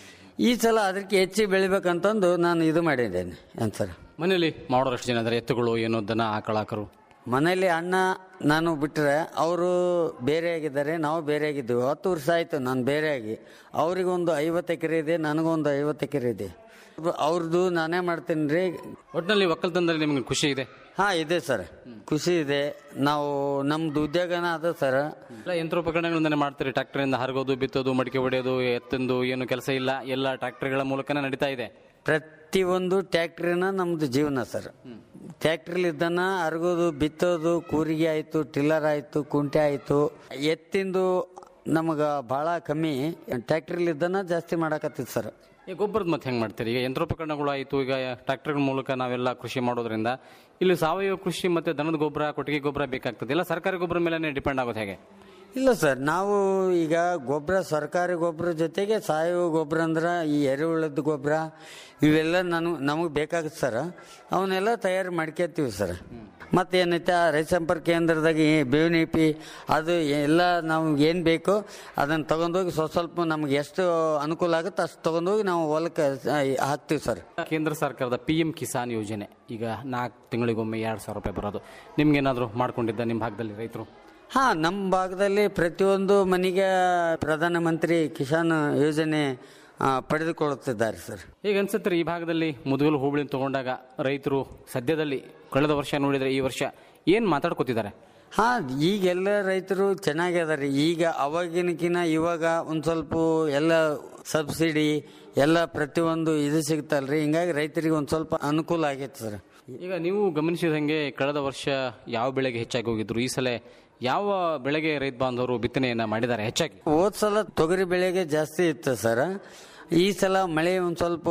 ಈ ಸಲ ಅದಕ್ಕೆ ಹೆಚ್ಚಿಗೆ ಬೆಳಿಬೇಕಂತಂದು ನಾನು ಇದು ಮಾಡಿದ್ದೇನೆ ಏನು ಸರ್ ಮನೆಯಲ್ಲಿ ಮಾಡೋರು ಎಷ್ಟು ಜನ ಇದ್ದಾರೆ ಎತ್ತುಗಳು ಏನೋ ದನ ಆಕಳಾಕರು ಮನೇಲಿ ಅಣ್ಣ ನಾನು ಬಿಟ್ಟರೆ ಅವರು ಬೇರೆ ಆಗಿದ್ದಾರೆ ನಾವು ಬೇರೆ ಆಗಿದ್ದೀವಿ ಹತ್ತು ವರ್ಷ ಆಯಿತು ನಾನು ಬೇರೆ ಆಗಿ ಅವರಿಗೊಂದು ಐವತ್ತು ಎಕರೆ ಇದೆ ನನಗೊಂದು ಐವತ್ತು ಎಕರೆ ಇದೆ ಅವ್ರದ್ದು ನಾನೇ ಮಾಡ್ತೀನಿ ರೀ ಒಟ್ಟಿನಲ್ಲಿ ಒಕ್ಕಲ್ತನದಲ್ಲಿ ನಿಮಗೆ ಖುಷಿ ಇದೆ ಹಾಂ ಇದೆ ಸರ್ ಖುಷಿ ಇದೆ ನಾವು ನಮ್ದು ಉದ್ಯೋಗನ ಅದ ಸರ್ ಎಲ್ಲ ಯಂತ್ರೋಪಕರಣಗಳಿಂದನೇ ಮಾಡ್ತೀರಿ ಟ್ರ್ಯಾಕ್ಟರಿಂದ ಹರಗೋದು ಬಿತ್ತೋದು ಮಡಿಕೆ ಹೊಡೆಯೋದು ಎತ್ತಂದು ಏನು ಕೆಲಸ ಇಲ್ಲ ಎಲ್ಲ ಟ್ರ್ಯಾಕ್ಟರ್ಗಳ ಮೂಲಕನೇ ನಡೀತಾ ಇದೆ ಪ್ರತಿಯೊಂದು ಟ್ಯಾಕ್ಟ್ರಿನ ನಮ್ದು ಜೀವನ ಸರ್ ಟ್ಯಾಕ್ಟ್ರಿಲಿದ್ದನ ಅರಗೋದು ಬಿತ್ತೋದು ಕೂರಿಗೆ ಆಯಿತು ಟಿಲ್ಲರ್ ಆಯಿತು ಕುಂಟೆ ಆಯಿತು ಎತ್ತಿಂದು ನಮಗೆ ಭಾಳ ಕಮ್ಮಿ ಟ್ಯಾಕ್ಟ್ರಿಲಿದ್ದನ ಜಾಸ್ತಿ ಮಾಡಕತ್ತಿತ್ತು ಸರ್ ಈ ಗೊಬ್ಬರದ ಮತ್ತೆ ಹೆಂಗೆ ಮಾಡ್ತೀರಿ ಈಗ ಯಂತ್ರೋಪಕರಣಗಳು ಆಯಿತು ಈಗ ಟ್ರ್ಯಾಕ್ಟರ್ಗಳ ಮೂಲಕ ನಾವೆಲ್ಲ ಕೃಷಿ ಮಾಡೋದ್ರಿಂದ ಇಲ್ಲಿ ಸಾವಯವ ಕೃಷಿ ಮತ್ತೆ ದನದ ಗೊಬ್ಬರ ಕೊಟ್ಟಿಗೆ ಗೊಬ್ಬರ ಬೇಕಾಗ್ತದೆ ಎಲ್ಲ ಸರ್ಕಾರಿ ಗೊಬ್ಬರ ಮೇಲೆ ಡಿಪೆಂಡ್ ಆಗೋದು ಹೇಗೆ ಇಲ್ಲ ಸರ್ ನಾವು ಈಗ ಗೊಬ್ಬರ ಸರ್ಕಾರಿ ಗೊಬ್ಬರ ಜೊತೆಗೆ ಸಾವಯವ ಗೊಬ್ಬರ ಅಂದ್ರೆ ಈ ಎರೆಹುಳದ ಗೊಬ್ಬರ ಇವೆಲ್ಲ ನಾನು ನಮಗೆ ಬೇಕಾಗುತ್ತೆ ಸರ್ ಅವನ್ನೆಲ್ಲ ತಯಾರು ಮಾಡ್ಕೊತೀವಿ ಸರ್ ಮತ್ತೇನೈತೆ ಆ ರೈತ ಸಂಪರ್ಕ ಕೇಂದ್ರದಾಗ ಈ ಬೇವಿನ ಹಿಪ್ಪಿ ಅದು ಎಲ್ಲ ನಮ್ಗೆ ಏನು ಬೇಕೋ ಅದನ್ನು ತಗೊಂಡೋಗಿ ಸ್ವಲ್ಪ ಸ್ವಲ್ಪ ನಮ್ಗೆ ಎಷ್ಟು ಅನುಕೂಲ ಆಗುತ್ತೆ ಅಷ್ಟು ತಗೊಂಡೋಗಿ ನಾವು ಹೊಲಕ್ಕೆ ಆ, ಹಾಕ್ತೀವಿ ಸರ್ ಕೇಂದ್ರ ಸರ್ಕಾರದ ಪಿ ಎಂ ಕಿಸಾನ್ ಯೋಜನೆ ಈಗ ನಾಲ್ಕು ತಿಂಗಳಿಗೊಮ್ಮೆ ಎರಡು ಸಾವಿರ ರೂಪಾಯಿ ಬರೋದು ನಿಮ್ಗೇನಾದರೂ ಮಾಡ್ಕೊಂಡಿದ್ದ ನಿಮ್ಮ ಭಾಗದಲ್ಲಿ ರೈತರು ಹಾ ನಮ್ಮ ಭಾಗದಲ್ಲಿ ಪ್ರತಿಯೊಂದು ಮನೆಗೆ ಪ್ರಧಾನಮಂತ್ರಿ ಕಿಸಾನ್ ಯೋಜನೆ ಆ, ಪಡೆದುಕೊಳ್ಳುತ್ತಿದ್ದಾರೆ ಸರ್ ಈಗ ಅನ್ಸುತ್ತೆ ಈ ಭಾಗದಲ್ಲಿ ಮುದುಗಲು ಹೋಬಳಿ ತಗೊಂಡಾಗ ರೈತರು ಸದ್ಯದಲ್ಲಿ ಕಳೆದ ವರ್ಷ ನೋಡಿದ್ರೆ ಈ ವರ್ಷ ಏನು ಮಾತಾಡ್ಕೋತಿದ್ದಾರೆ ಹಾ ಈಗೆಲ್ಲ ರೈತರು ಚೆನ್ನಾಗಿದಾರೆ ಈಗ ಅವಾಗಿನಕಿನ ಇವಾಗ ಒಂದು ಸ್ವಲ್ಪ ಎಲ್ಲ ಸಬ್ಸಿಡಿ ಎಲ್ಲ ಪ್ರತಿಯೊಂದು ಇದು ಸಿಗ್ತಲ್ರಿ ಹಿಂಗಾಗಿ ರೈತರಿಗೆ ಒಂದು ಸ್ವಲ್ಪ ಅನುಕೂಲ ಆಗೈತೆ ಸರ್ ಈಗ ನೀವು ಗಮನಿಸಿದಂಗೆ ಕಳೆದ ವರ್ಷ ಯಾವ ಬೆಳೆಗೆ ಹೆಚ್ಚಾಗಿ ಹೋಗಿದ್ರು ಈ ಸಲ ಯಾವ ಬೆಳೆಗೆ ರೈತ ಬಾಂಧವರು ಬಿತ್ತನೆಯನ್ನ ಮಾಡಿದ್ದಾರೆ ಹೆಚ್ಚಾಗಿ ಹೋದ್ ಸಲ ತೊಗರಿ ಬೆಳೆಗೆ ಜಾಸ್ತಿ ಇತ್ತು ಸರ್ ಈ ಸಲ ಮಳೆ ಒಂದು ಸ್ವಲ್ಪ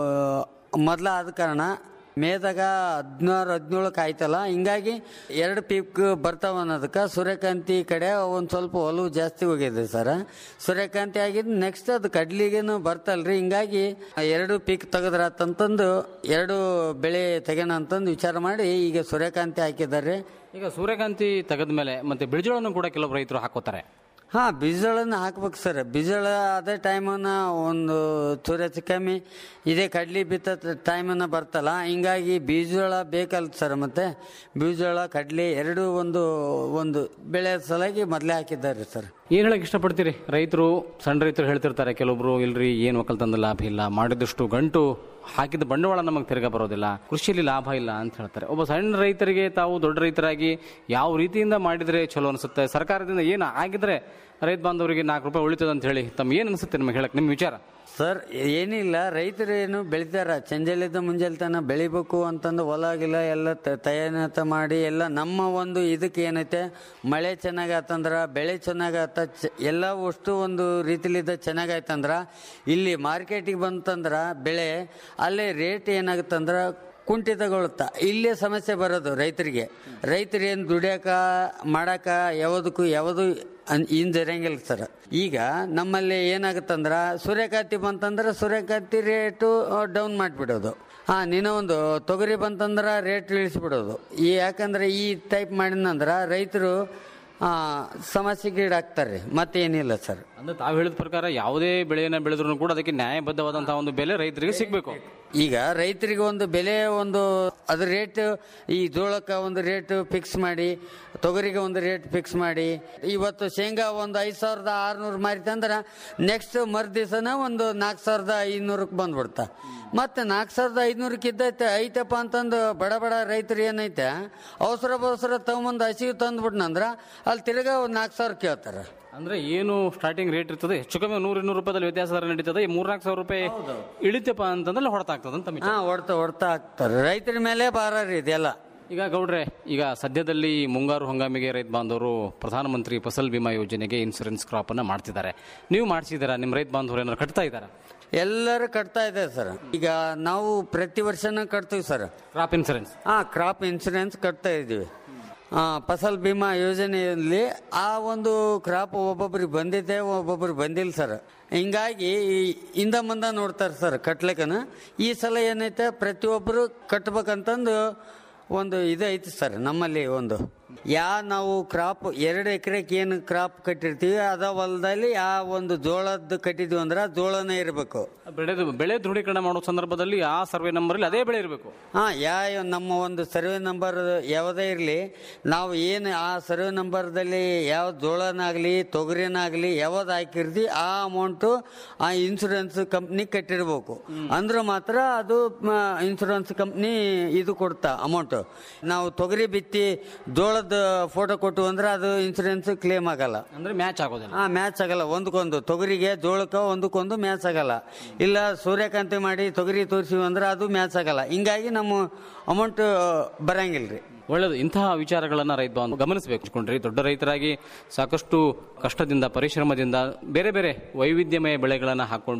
ಮೊದಲ ಆದ ಕಾರಣ ಮೇದಾಗ ಹದಿನಾರು ಹದಿನೇಳಕ್ಕೆ ಆಯ್ತಲ್ಲ ಹಿಂಗಾಗಿ ಎರಡು ಪೀಕ್ ಬರ್ತಾವ ಅನ್ನೋದಕ್ಕೆ ಸೂರ್ಯಕಾಂತಿ ಕಡೆ ಒಂದು ಸ್ವಲ್ಪ ಒಲವು ಜಾಸ್ತಿ ಹೋಗಿದೆ ಸರ್ ಸೂರ್ಯಕಾಂತಿ ಆಗಿದ್ದು ನೆಕ್ಸ್ಟ್ ಅದು ಕಡ್ಲಿಗೇನು ಬರ್ತಲ್ರಿ ಹಿಂಗಾಗಿ ಎರಡು ಪೀಕ್ ತೆಗೆದ್ರಾತಂತಂದು ಎರಡು ಬೆಳೆ ತೆಗೆಣ ಅಂತಂದು ವಿಚಾರ ಮಾಡಿ ಈಗ ಸೂರ್ಯಕಾಂತಿ ಹಾಕಿದ್ದಾರೆ ಈಗ ಸೂರ್ಯಕಾಂತಿ ತೆಗೆದ ಮೇಲೆ ಮತ್ತೆ ಬಿಳಿಜೋಳನ್ನು ಕೂಡ ಕೆಲವು ರೈತರು ಹಾಕೋತಾರೆ ಹಾ ಬೀಜಗಳನ್ನು ಹಾಕ್ಬೇಕು ಸರ್ ಬೀಜಳ ಅದೇ ಟೈಮನ್ನ ಒಂದು ಸೂರ್ಯ ಕಮ್ಮಿ ಇದೇ ಕಡ್ಲಿ ಬಿತ್ತ ಟೈಮನ್ನ ಬರ್ತಲ್ಲ ಹಿಂಗಾಗಿ ಬೀಜೋಳ ಬೇಕಲ್ಲ ಸರ್ ಮತ್ತೆ ಬೀಜೋಳ ಕಡ್ಲಿ ಎರಡು ಒಂದು ಒಂದು ಬೆಳೆ ಸಲಾಗಿ ಮೊದಲೇ ಹಾಕಿದ್ದಾರೆ ಸರ್ ಏನ್ ಹೇಳಕ್ ಇಷ್ಟಪಡ್ತೀರಿ ರೈತರು ಸಣ್ಣ ರೈತರು ಹೇಳ್ತಿರ್ತಾರೆ ಕೆಲವೊಬ್ರು ಇಲ್ರಿ ಏನ್ ಒಕ್ಕಲ್ತನದ ಲಾಭ ಇಲ್ಲ ಮಾಡಿದಷ್ಟು ಗಂಟು ಹಾಕಿದ ಬಂಡವಾಳ ನಮಗೆ ತಿರ್ಗಾ ಬರೋದಿಲ್ಲ ಕೃಷಿಯಲ್ಲಿ ಲಾಭ ಇಲ್ಲ ಅಂತ ಹೇಳ್ತಾರೆ ಒಬ್ಬ ಸಣ್ಣ ರೈತರಿಗೆ ತಾವು ದೊಡ್ಡ ರೈತರಾಗಿ ಯಾವ ರೀತಿಯಿಂದ ಮಾಡಿದ್ರೆ ಚಲೋ ಅನಿಸುತ್ತೆ ಸರ್ಕಾರದಿಂದ ಏನು ಆಗಿದ್ರೆ ರೈತ ಬಾಂಧವರಿಗೆ ನಾಲ್ಕು ರೂಪಾಯಿ ಉಳಿತದ ಅಂತ ಹೇಳಿ ತಮ್ಗೆ ಏನು ಅನಿಸುತ್ತೆ ನಿಮಗೆ ಹೇಳಕ್ ನಿಮ್ಮ ವಿಚಾರ ಸರ್ ಏನಿಲ್ಲ ರೈತರು ಏನು ಬೆಳಿತಾರ ಚಂಜಲಿದ್ದ ಮುಂಜಾನೆ ತನ ಬೆಳಿಬೇಕು ಅಂತಂದು ಹೊಲಾಗಿಲ್ಲ ಎಲ್ಲ ತ- ತಯಾರಿತ ಮಾಡಿ ಎಲ್ಲ ನಮ್ಮ ಒಂದು ಇದಕ್ಕೆ ಏನೈತೆ ಮಳೆ ಚೆನ್ನಾಗಾತಂದ್ರ ಬೆಳೆ ಚೆನ್ನಾಗಾತ ಚ- ಎಲ್ಲ ಅಷ್ಟು ಒಂದು ರೀತಿಲಿದ್ದ ಚೆನ್ನಾಗಾಯ್ತಂದ್ರ ಇಲ್ಲಿ ಮಾರ್ಕೆಟಿಗೆ ಬಂತಂದ್ರ ಬೆಳೆ ಅಲ್ಲೇ ರೇಟ್ ಏನಾಗುತ್ತಂದ್ರ ಕುಂಠಿತಗೊಳ್ಳುತ್ತಾ ಇಲ್ಲೇ ಸಮಸ್ಯೆ ಬರೋದು ರೈತರಿಗೆ ರೈತರು ಏನು ದುಡಿಯಾಕ ಮಾಡಾಕ ಯಾವುದಕ್ಕೂ ಯಾವುದು ಹಿಂಜರಿಯಂಗಿಲ್ಲ ಸರ್ ಈಗ ನಮ್ಮಲ್ಲಿ ಏನಾಗುತ್ತಂದ್ರ ಸೂರ್ಯಕಾಂತಿ ಬಂತಂದ್ರೆ ಸೂರ್ಯಕಾಂತಿ ರೇಟು ಡೌನ್ ಮಾಡಿಬಿಡೋದು ಹಾ ನೀನೋ ಒಂದು ತೊಗರಿ ಬಂತಂದ್ರ ರೇಟ್ ಇಳಿಸ್ಬಿಡೋದು ಈ ಯಾಕಂದ್ರೆ ಈ ಟೈಪ್ ಮಾಡಿದಂದ್ರ ರೈತರು ಆ, ಸಮಸ್ಯೆಗೆ ಈಡಾಗ್ತಾರೆ ಮತ್ತೇನಿಲ್ಲ ಸರ್ ಅಂದ್ರೆ ತಾವು ಹೇಳಿದ ಪ್ರಕಾರ ಯಾವುದೇ ಬೆಳೆಯನ್ನ ಬೆಳೆದ್ರು ಕೂಡ ಅದಕ್ಕೆ ನ್ಯಾಯಬದ್ಧವಾದಂತಹ ಒಂದು ಬೆಲೆ ರೈತರಿಗೆ ಸಿಗಬೇಕು ಈಗ ರೈತರಿಗೆ ಒಂದು ಬೆಲೆ ಒಂದು ಅದ್ರ ರೇಟ್ ಈ ಜೋಳಕ್ಕೆ ಒಂದು ರೇಟ್ ಫಿಕ್ಸ್ ಮಾಡಿ ತೊಗರಿಗೆ ಒಂದು ರೇಟ್ ಫಿಕ್ಸ್ ಮಾಡಿ ಇವತ್ತು ಶೇಂಗಾ ಒಂದು ಐದು ಸಾವಿರದ ಆರುನೂರು ಮಾರಿತಂದ್ರೆ ನೆಕ್ಸ್ಟ್ ಮರು ದಿವಸನ ಒಂದು ನಾಲ್ಕು ಸಾವಿರದ ಐನೂರಕ್ಕೆ ಬಂದ್ಬಿಡ್ತಾ ಮತ್ತೆ ನಾಲ್ಕು ಸಾವಿರದ ಐದುನೂರಕ್ಕೆ ಇದ್ದೈತೆ ಐತಪ್ಪ ಅಂತಂದು ಬಡ ಬಡ ರೈತರು ಏನೈತೆ ಅವಸರ ಬವಸರ ತಗೊಂಬಂದು ಹಸಿವು ತಂದ್ಬಿಟ್ನಂದ್ರ ಅಲ್ಲಿ ತಿರ್ಗಾ ಒಂದು ನಾಲ್ಕು ಸಾವಿರ ಕೇಳ್ತಾರೆ ಅಂದ್ರೆ ಏನು ಸ್ಟಾರ್ಟಿಂಗ್ ರೇಟ್ ಇರ್ತದೆ ಹೆಚ್ಚು ಕಮ್ಮಿ ನೂರು ಇನ್ನೂರು ರೂಪಾಯಿದಲ್ಲಿ ವ್ಯತ್ಯಾಸ ದರ ನಡೀತದೆ ಈ ಮೂರ್ನಾಲ್ಕು ಸಾವಿರ ರೂಪಾಯಿ ಇಳಿತಪ್ಪ ಅಂತಂದ್ರೆ ಹೊಡೆತಾಗ್ತದೆ ಅಂತ ತಮ್ಮ ಹಾ ಹೊಡ್ತಾ ಹೊಡ್ತಾ ಹಾಕ್ತಾರೆ ರೈತರ ಮೇಲೆ ಭಾರ ರೀ ಇದೆಲ್ಲ ಈಗ ಗೌಡ್ರೆ ಈಗ ಸದ್ಯದಲ್ಲಿ ಮುಂಗಾರು ಹಂಗಾಮಿಗೆ ರೈತ ಬಾಂಧವರು ಪ್ರಧಾನಮಂತ್ರಿ ಫಸಲ್ ಬಿಮಾ ಯೋಜನೆಗೆ ಇನ್ಸೂರೆನ್ಸ್ ಕ್ರಾಪ್ ಅನ್ನ ಮಾಡ್ತಿದ್ದಾರೆ ನೀವು ಮಾಡಿಸಿದಾರ ನಿಮ್ಮ ರೈತ ಬಾಂಧವರು ಏನಾದ್ರು ಕಟ್ತಾ ಇದ್ದಾರಾ ಎಲ್ಲರೂ ಕಟ್ತಾ ಇದೆ ಸರ್ ಈಗ ನಾವು ಪ್ರತಿ ವರ್ಷನೂ ಕಟ್ತೀವಿ ಸರ್ ಕ್ರಾಪ್ ಇನ್ಸೂರೆನ್ಸ್ ಹಾ ಕ್ರಾಪ್ ಇನ್ಸೂರೆನ್ಸ್ ಕಟ್ತಾ ಇದ್ದೀವಿ ಆ, ಫಸಲ್ ಬಿಮಾ ಯೋಜನೆಯಲ್ಲಿ ಆ ಒಂದು ಕ್ರಾಪ್ ಒಬ್ಬೊಬ್ರಿಗೆ ಬಂದಿದೆ ಒಬ್ಬೊಬ್ರಿಗೆ ಬಂದಿಲ್ಲ ಸರ್ ಹಿಂಗಾಗಿ ಈ- ಹಿಂದ ಮುಂದೆ ನೋಡ್ತಾರೆ ಸರ್ ಕಟ್ಲಿಕ್ಕನ ಈ ಸಲ ಏನೈತೆ ಪ್ರತಿಯೊಬ್ಬರು ಕಟ್ಬೇಕಂತಂದು ಒಂದು ಇದು ಐತಿ ಸರ್ ನಮ್ಮಲ್ಲಿ ಒಂದು ಯಾ ನಾವು ಕ್ರಾಪ್ ಎರಡು ಎಕರೆಗೆ ಏನು ಕ್ರಾಪ್ ಕಟ್ಟಿರ್ತೀವಿ ಅದ ಹೊಲದಲ್ಲಿ ಆ ಒಂದು ಜೋಳದ್ದು ಕಟ್ಟಿದ್ವಿ ಅಂದ್ರೆ ಜೋಳನೇ ಇರಬೇಕು ಬೆಳೆ ಬೆಳೆ ದೃಢೀಕರಣ ಮಾಡೋ ಸಂದರ್ಭದಲ್ಲಿ ಆ ಸರ್ವೆ ನಂಬರ್ ಅದೇ ಬೆಳೆ ಇರಬೇಕು ಹಾ ಯಾ ನಮ್ಮ ಒಂದು ಸರ್ವೆ ನಂಬರ್ ಯಾವುದೇ ಇರಲಿ ನಾವು ಏನು ಆ ಸರ್ವೆ ನಂಬರ್ದಲ್ಲಿ ಯಾವ ಜೋಳನಾಗಲಿ ತೊಗರಿನಾಗಲಿ ಯಾವ್ದು ಹಾಕಿರ್ತಿ ಆ ಅಮೌಂಟು ಆ ಇನ್ಸೂರೆನ್ಸ್ ಕಂಪ್ನಿ ಕಟ್ಟಿರ್ಬೇಕು ಅಂದ್ರೆ ಮಾತ್ರ ಅದು ಇನ್ಸೂರೆನ್ಸ್ ಕಂಪ್ನಿ ಇದು ಕೊಡ್ತಾ ಅಮೌಂಟ್ ನಾವು ತೊಗರಿ ಬಿತ್ತಿ ಜೋಳದ ಫೋಟೋ ಕೊಟ್ಟು ಅಂದ್ರೆ ಅದು ಇನ್ಸೂರೆನ್ಸ್ ಕ್ಲೇಮ್ ಆಗಲ್ಲ ಅಂದ್ರೆ ಮ್ಯಾಚ್ ಆಗೋದಿಲ್ಲ ಹಾ ಮ್ಯಾಚ್ ಆಗಲ್ಲ ಒಂದಕ್ಕೊಂದು ತೊಗರಿಗೆ ಜೋಳಕ್ಕೆ ಒಂದಕ್ಕೊಂದು ಮ್ಯಾಚ್ ಆಗಲ್ಲ ಇಲ್ಲ ಸೂರ್ಯಕಾಂತಿ ಮಾಡಿ ತೊಗರಿ ತೋರಿಸಿವಿ ಅಂದ್ರೆ ಅದು ಮ್ಯಾಚ್ ಆಗಲ್ಲ ಹಿಂಗಾಗಿ ನಮ್ಮ ಅಮೌಂಟ್ ಬರಂಗಿಲ್ರಿ ಒಳ್ಳೆಯದು ಇಂತಹ ವಿಚಾರಗಳನ್ನ ರೈತ ಬಾಂಧವ ಗಮನಿಸಬೇಕು ಕೊಂಡ್ರಿ ದೊಡ್ಡ ರೈತರಾಗಿ ಸಾಕಷ್ಟು ಕಷ್ಟದಿಂದ ಪರಿಶ್ರಮದಿಂದ ಬೇರೆ ಬೇರೆ ವೈವಿಧ್ಯಮಯ ಬೆಳೆಗಳನ್ನು ಹಾಕೊಂಡು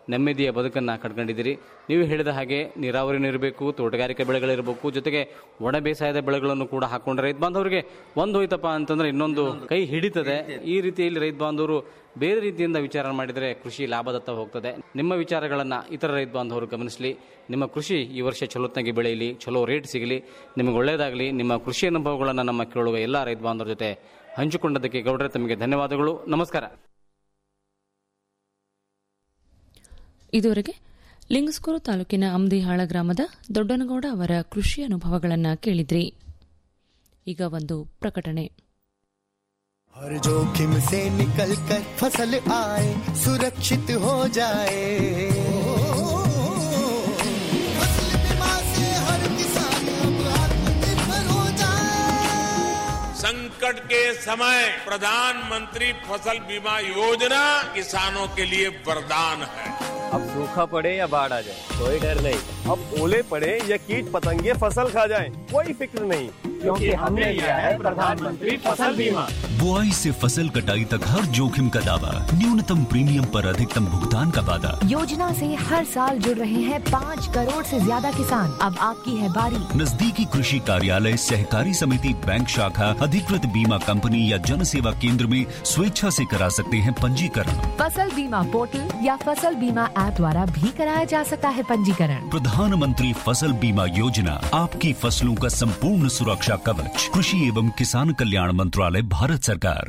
ನೆಮ್ಮದಿಯ ಬದುಕನ್ನು ಕಟ್ಕೊಂಡಿದ್ದೀರಿ ನೀವು ಹೇಳಿದ ಹಾಗೆ ನೀರಾವರಿನೂ ಇರಬೇಕು ತೋಟಗಾರಿಕೆ ಬೆಳೆಗಳಿರಬೇಕು ಜೊತೆಗೆ ಒಣ ಬೇಸಾಯದ ಬೆಳೆಗಳನ್ನು ಕೂಡ ಹಾಕೊಂಡ್ರೆ ರೈತ ಬಾಂಧವರಿಗೆ ಒಂದು ಹೋಯ್ತಪ್ಪ ಅಂತಂದ್ರೆ ಇನ್ನೊಂದು ಕೈ ಹಿಡಿತದೆ ಈ ರೀತಿಯಲ್ಲಿ ರೈತ ಬಾಂಧವರು ಬೇರೆ ರೀತಿಯಿಂದ ವಿಚಾರ ಮಾಡಿದರೆ ಕೃಷಿ ಲಾಭದತ್ತ ಹೋಗ್ತದೆ ನಿಮ್ಮ ವಿಚಾರಗಳನ್ನು ಇತರ ರೈತ ಬಾಂಧವರು ಗಮನಿಸಲಿ ನಿಮ್ಮ ಕೃಷಿ ಈ ವರ್ಷ ಚಲೋತ್ನಾಗಿ ಬೆಳೆಯಲಿ ಚಲೋ ರೇಟ್ ಸಿಗಲಿ ನಿಮಗೆ ಒಳ್ಳೆಯದಾಗಲಿ ನಿಮ್ಮ ಕೃಷಿ ಅನುಭವಗಳನ್ನು ನಮ್ಮ ಕೇಳುವ ಎಲ್ಲ ರೈತ ಬಾಂಧವರ ಜೊತೆ ಹಂಚಿಕೊಂಡದಕ್ಕೆ ಗೌಡ್ರೆ ತಮಗೆ ಧನ್ಯವಾದಗಳು ನಮಸ್ಕಾರ ಇದುವರೆಗೆ ಲಿಂಗಸ್ಕೂರು ತಾಲೂಕಿನ ಅಮ್ದಿಹಾಳ ಗ್ರಾಮದ ದೊಡ್ಡನಗೌಡ ಅವರ ಕೃಷಿ ಅನುಭವಗಳನ್ನು ಕೇಳಿದ್ರಿ ಈಗ ಒಂದು ಪ್ರಕಟಣೆ हर जोखिम से निकल कर फसल आए सुरक्षित हो जाए फसल बीमा से हर किसान अब आत्मनिर्भर हो जाए संकट के समय प्रधानमंत्री फसल बीमा योजना किसानों के लिए वरदान है अब सूखा पड़े या बाढ़ आ जाए कोई डर नहीं अब ओले पड़े या कीट पतंगे फसल खा जाए कोई फिक्र नहीं क्योंकि हमने लिया है प्रधानमंत्री फसल बीमा बुआई से फसल कटाई तक हर जोखिम का दावा न्यूनतम प्रीमियम पर अधिकतम भुगतान का वादा योजना से हर साल जुड़ रहे हैं पाँच करोड़ से ज्यादा किसान अब आपकी है बारी नजदीकी कृषि कार्यालय सहकारी समिति बैंक शाखा अधिकृत बीमा कंपनी या जन सेवा केंद्र में स्वेच्छा से करा सकते हैं पंजीकरण फसल बीमा पोर्टल या फसल बीमा ऐप द्वारा भी कराया जा सकता है पंजीकरण प्रधानमंत्री फसल बीमा योजना आपकी फसलों का संपूर्ण सुरक्षा कवच कृषि एवं किसान कल्याण मंत्रालय भारत सरकार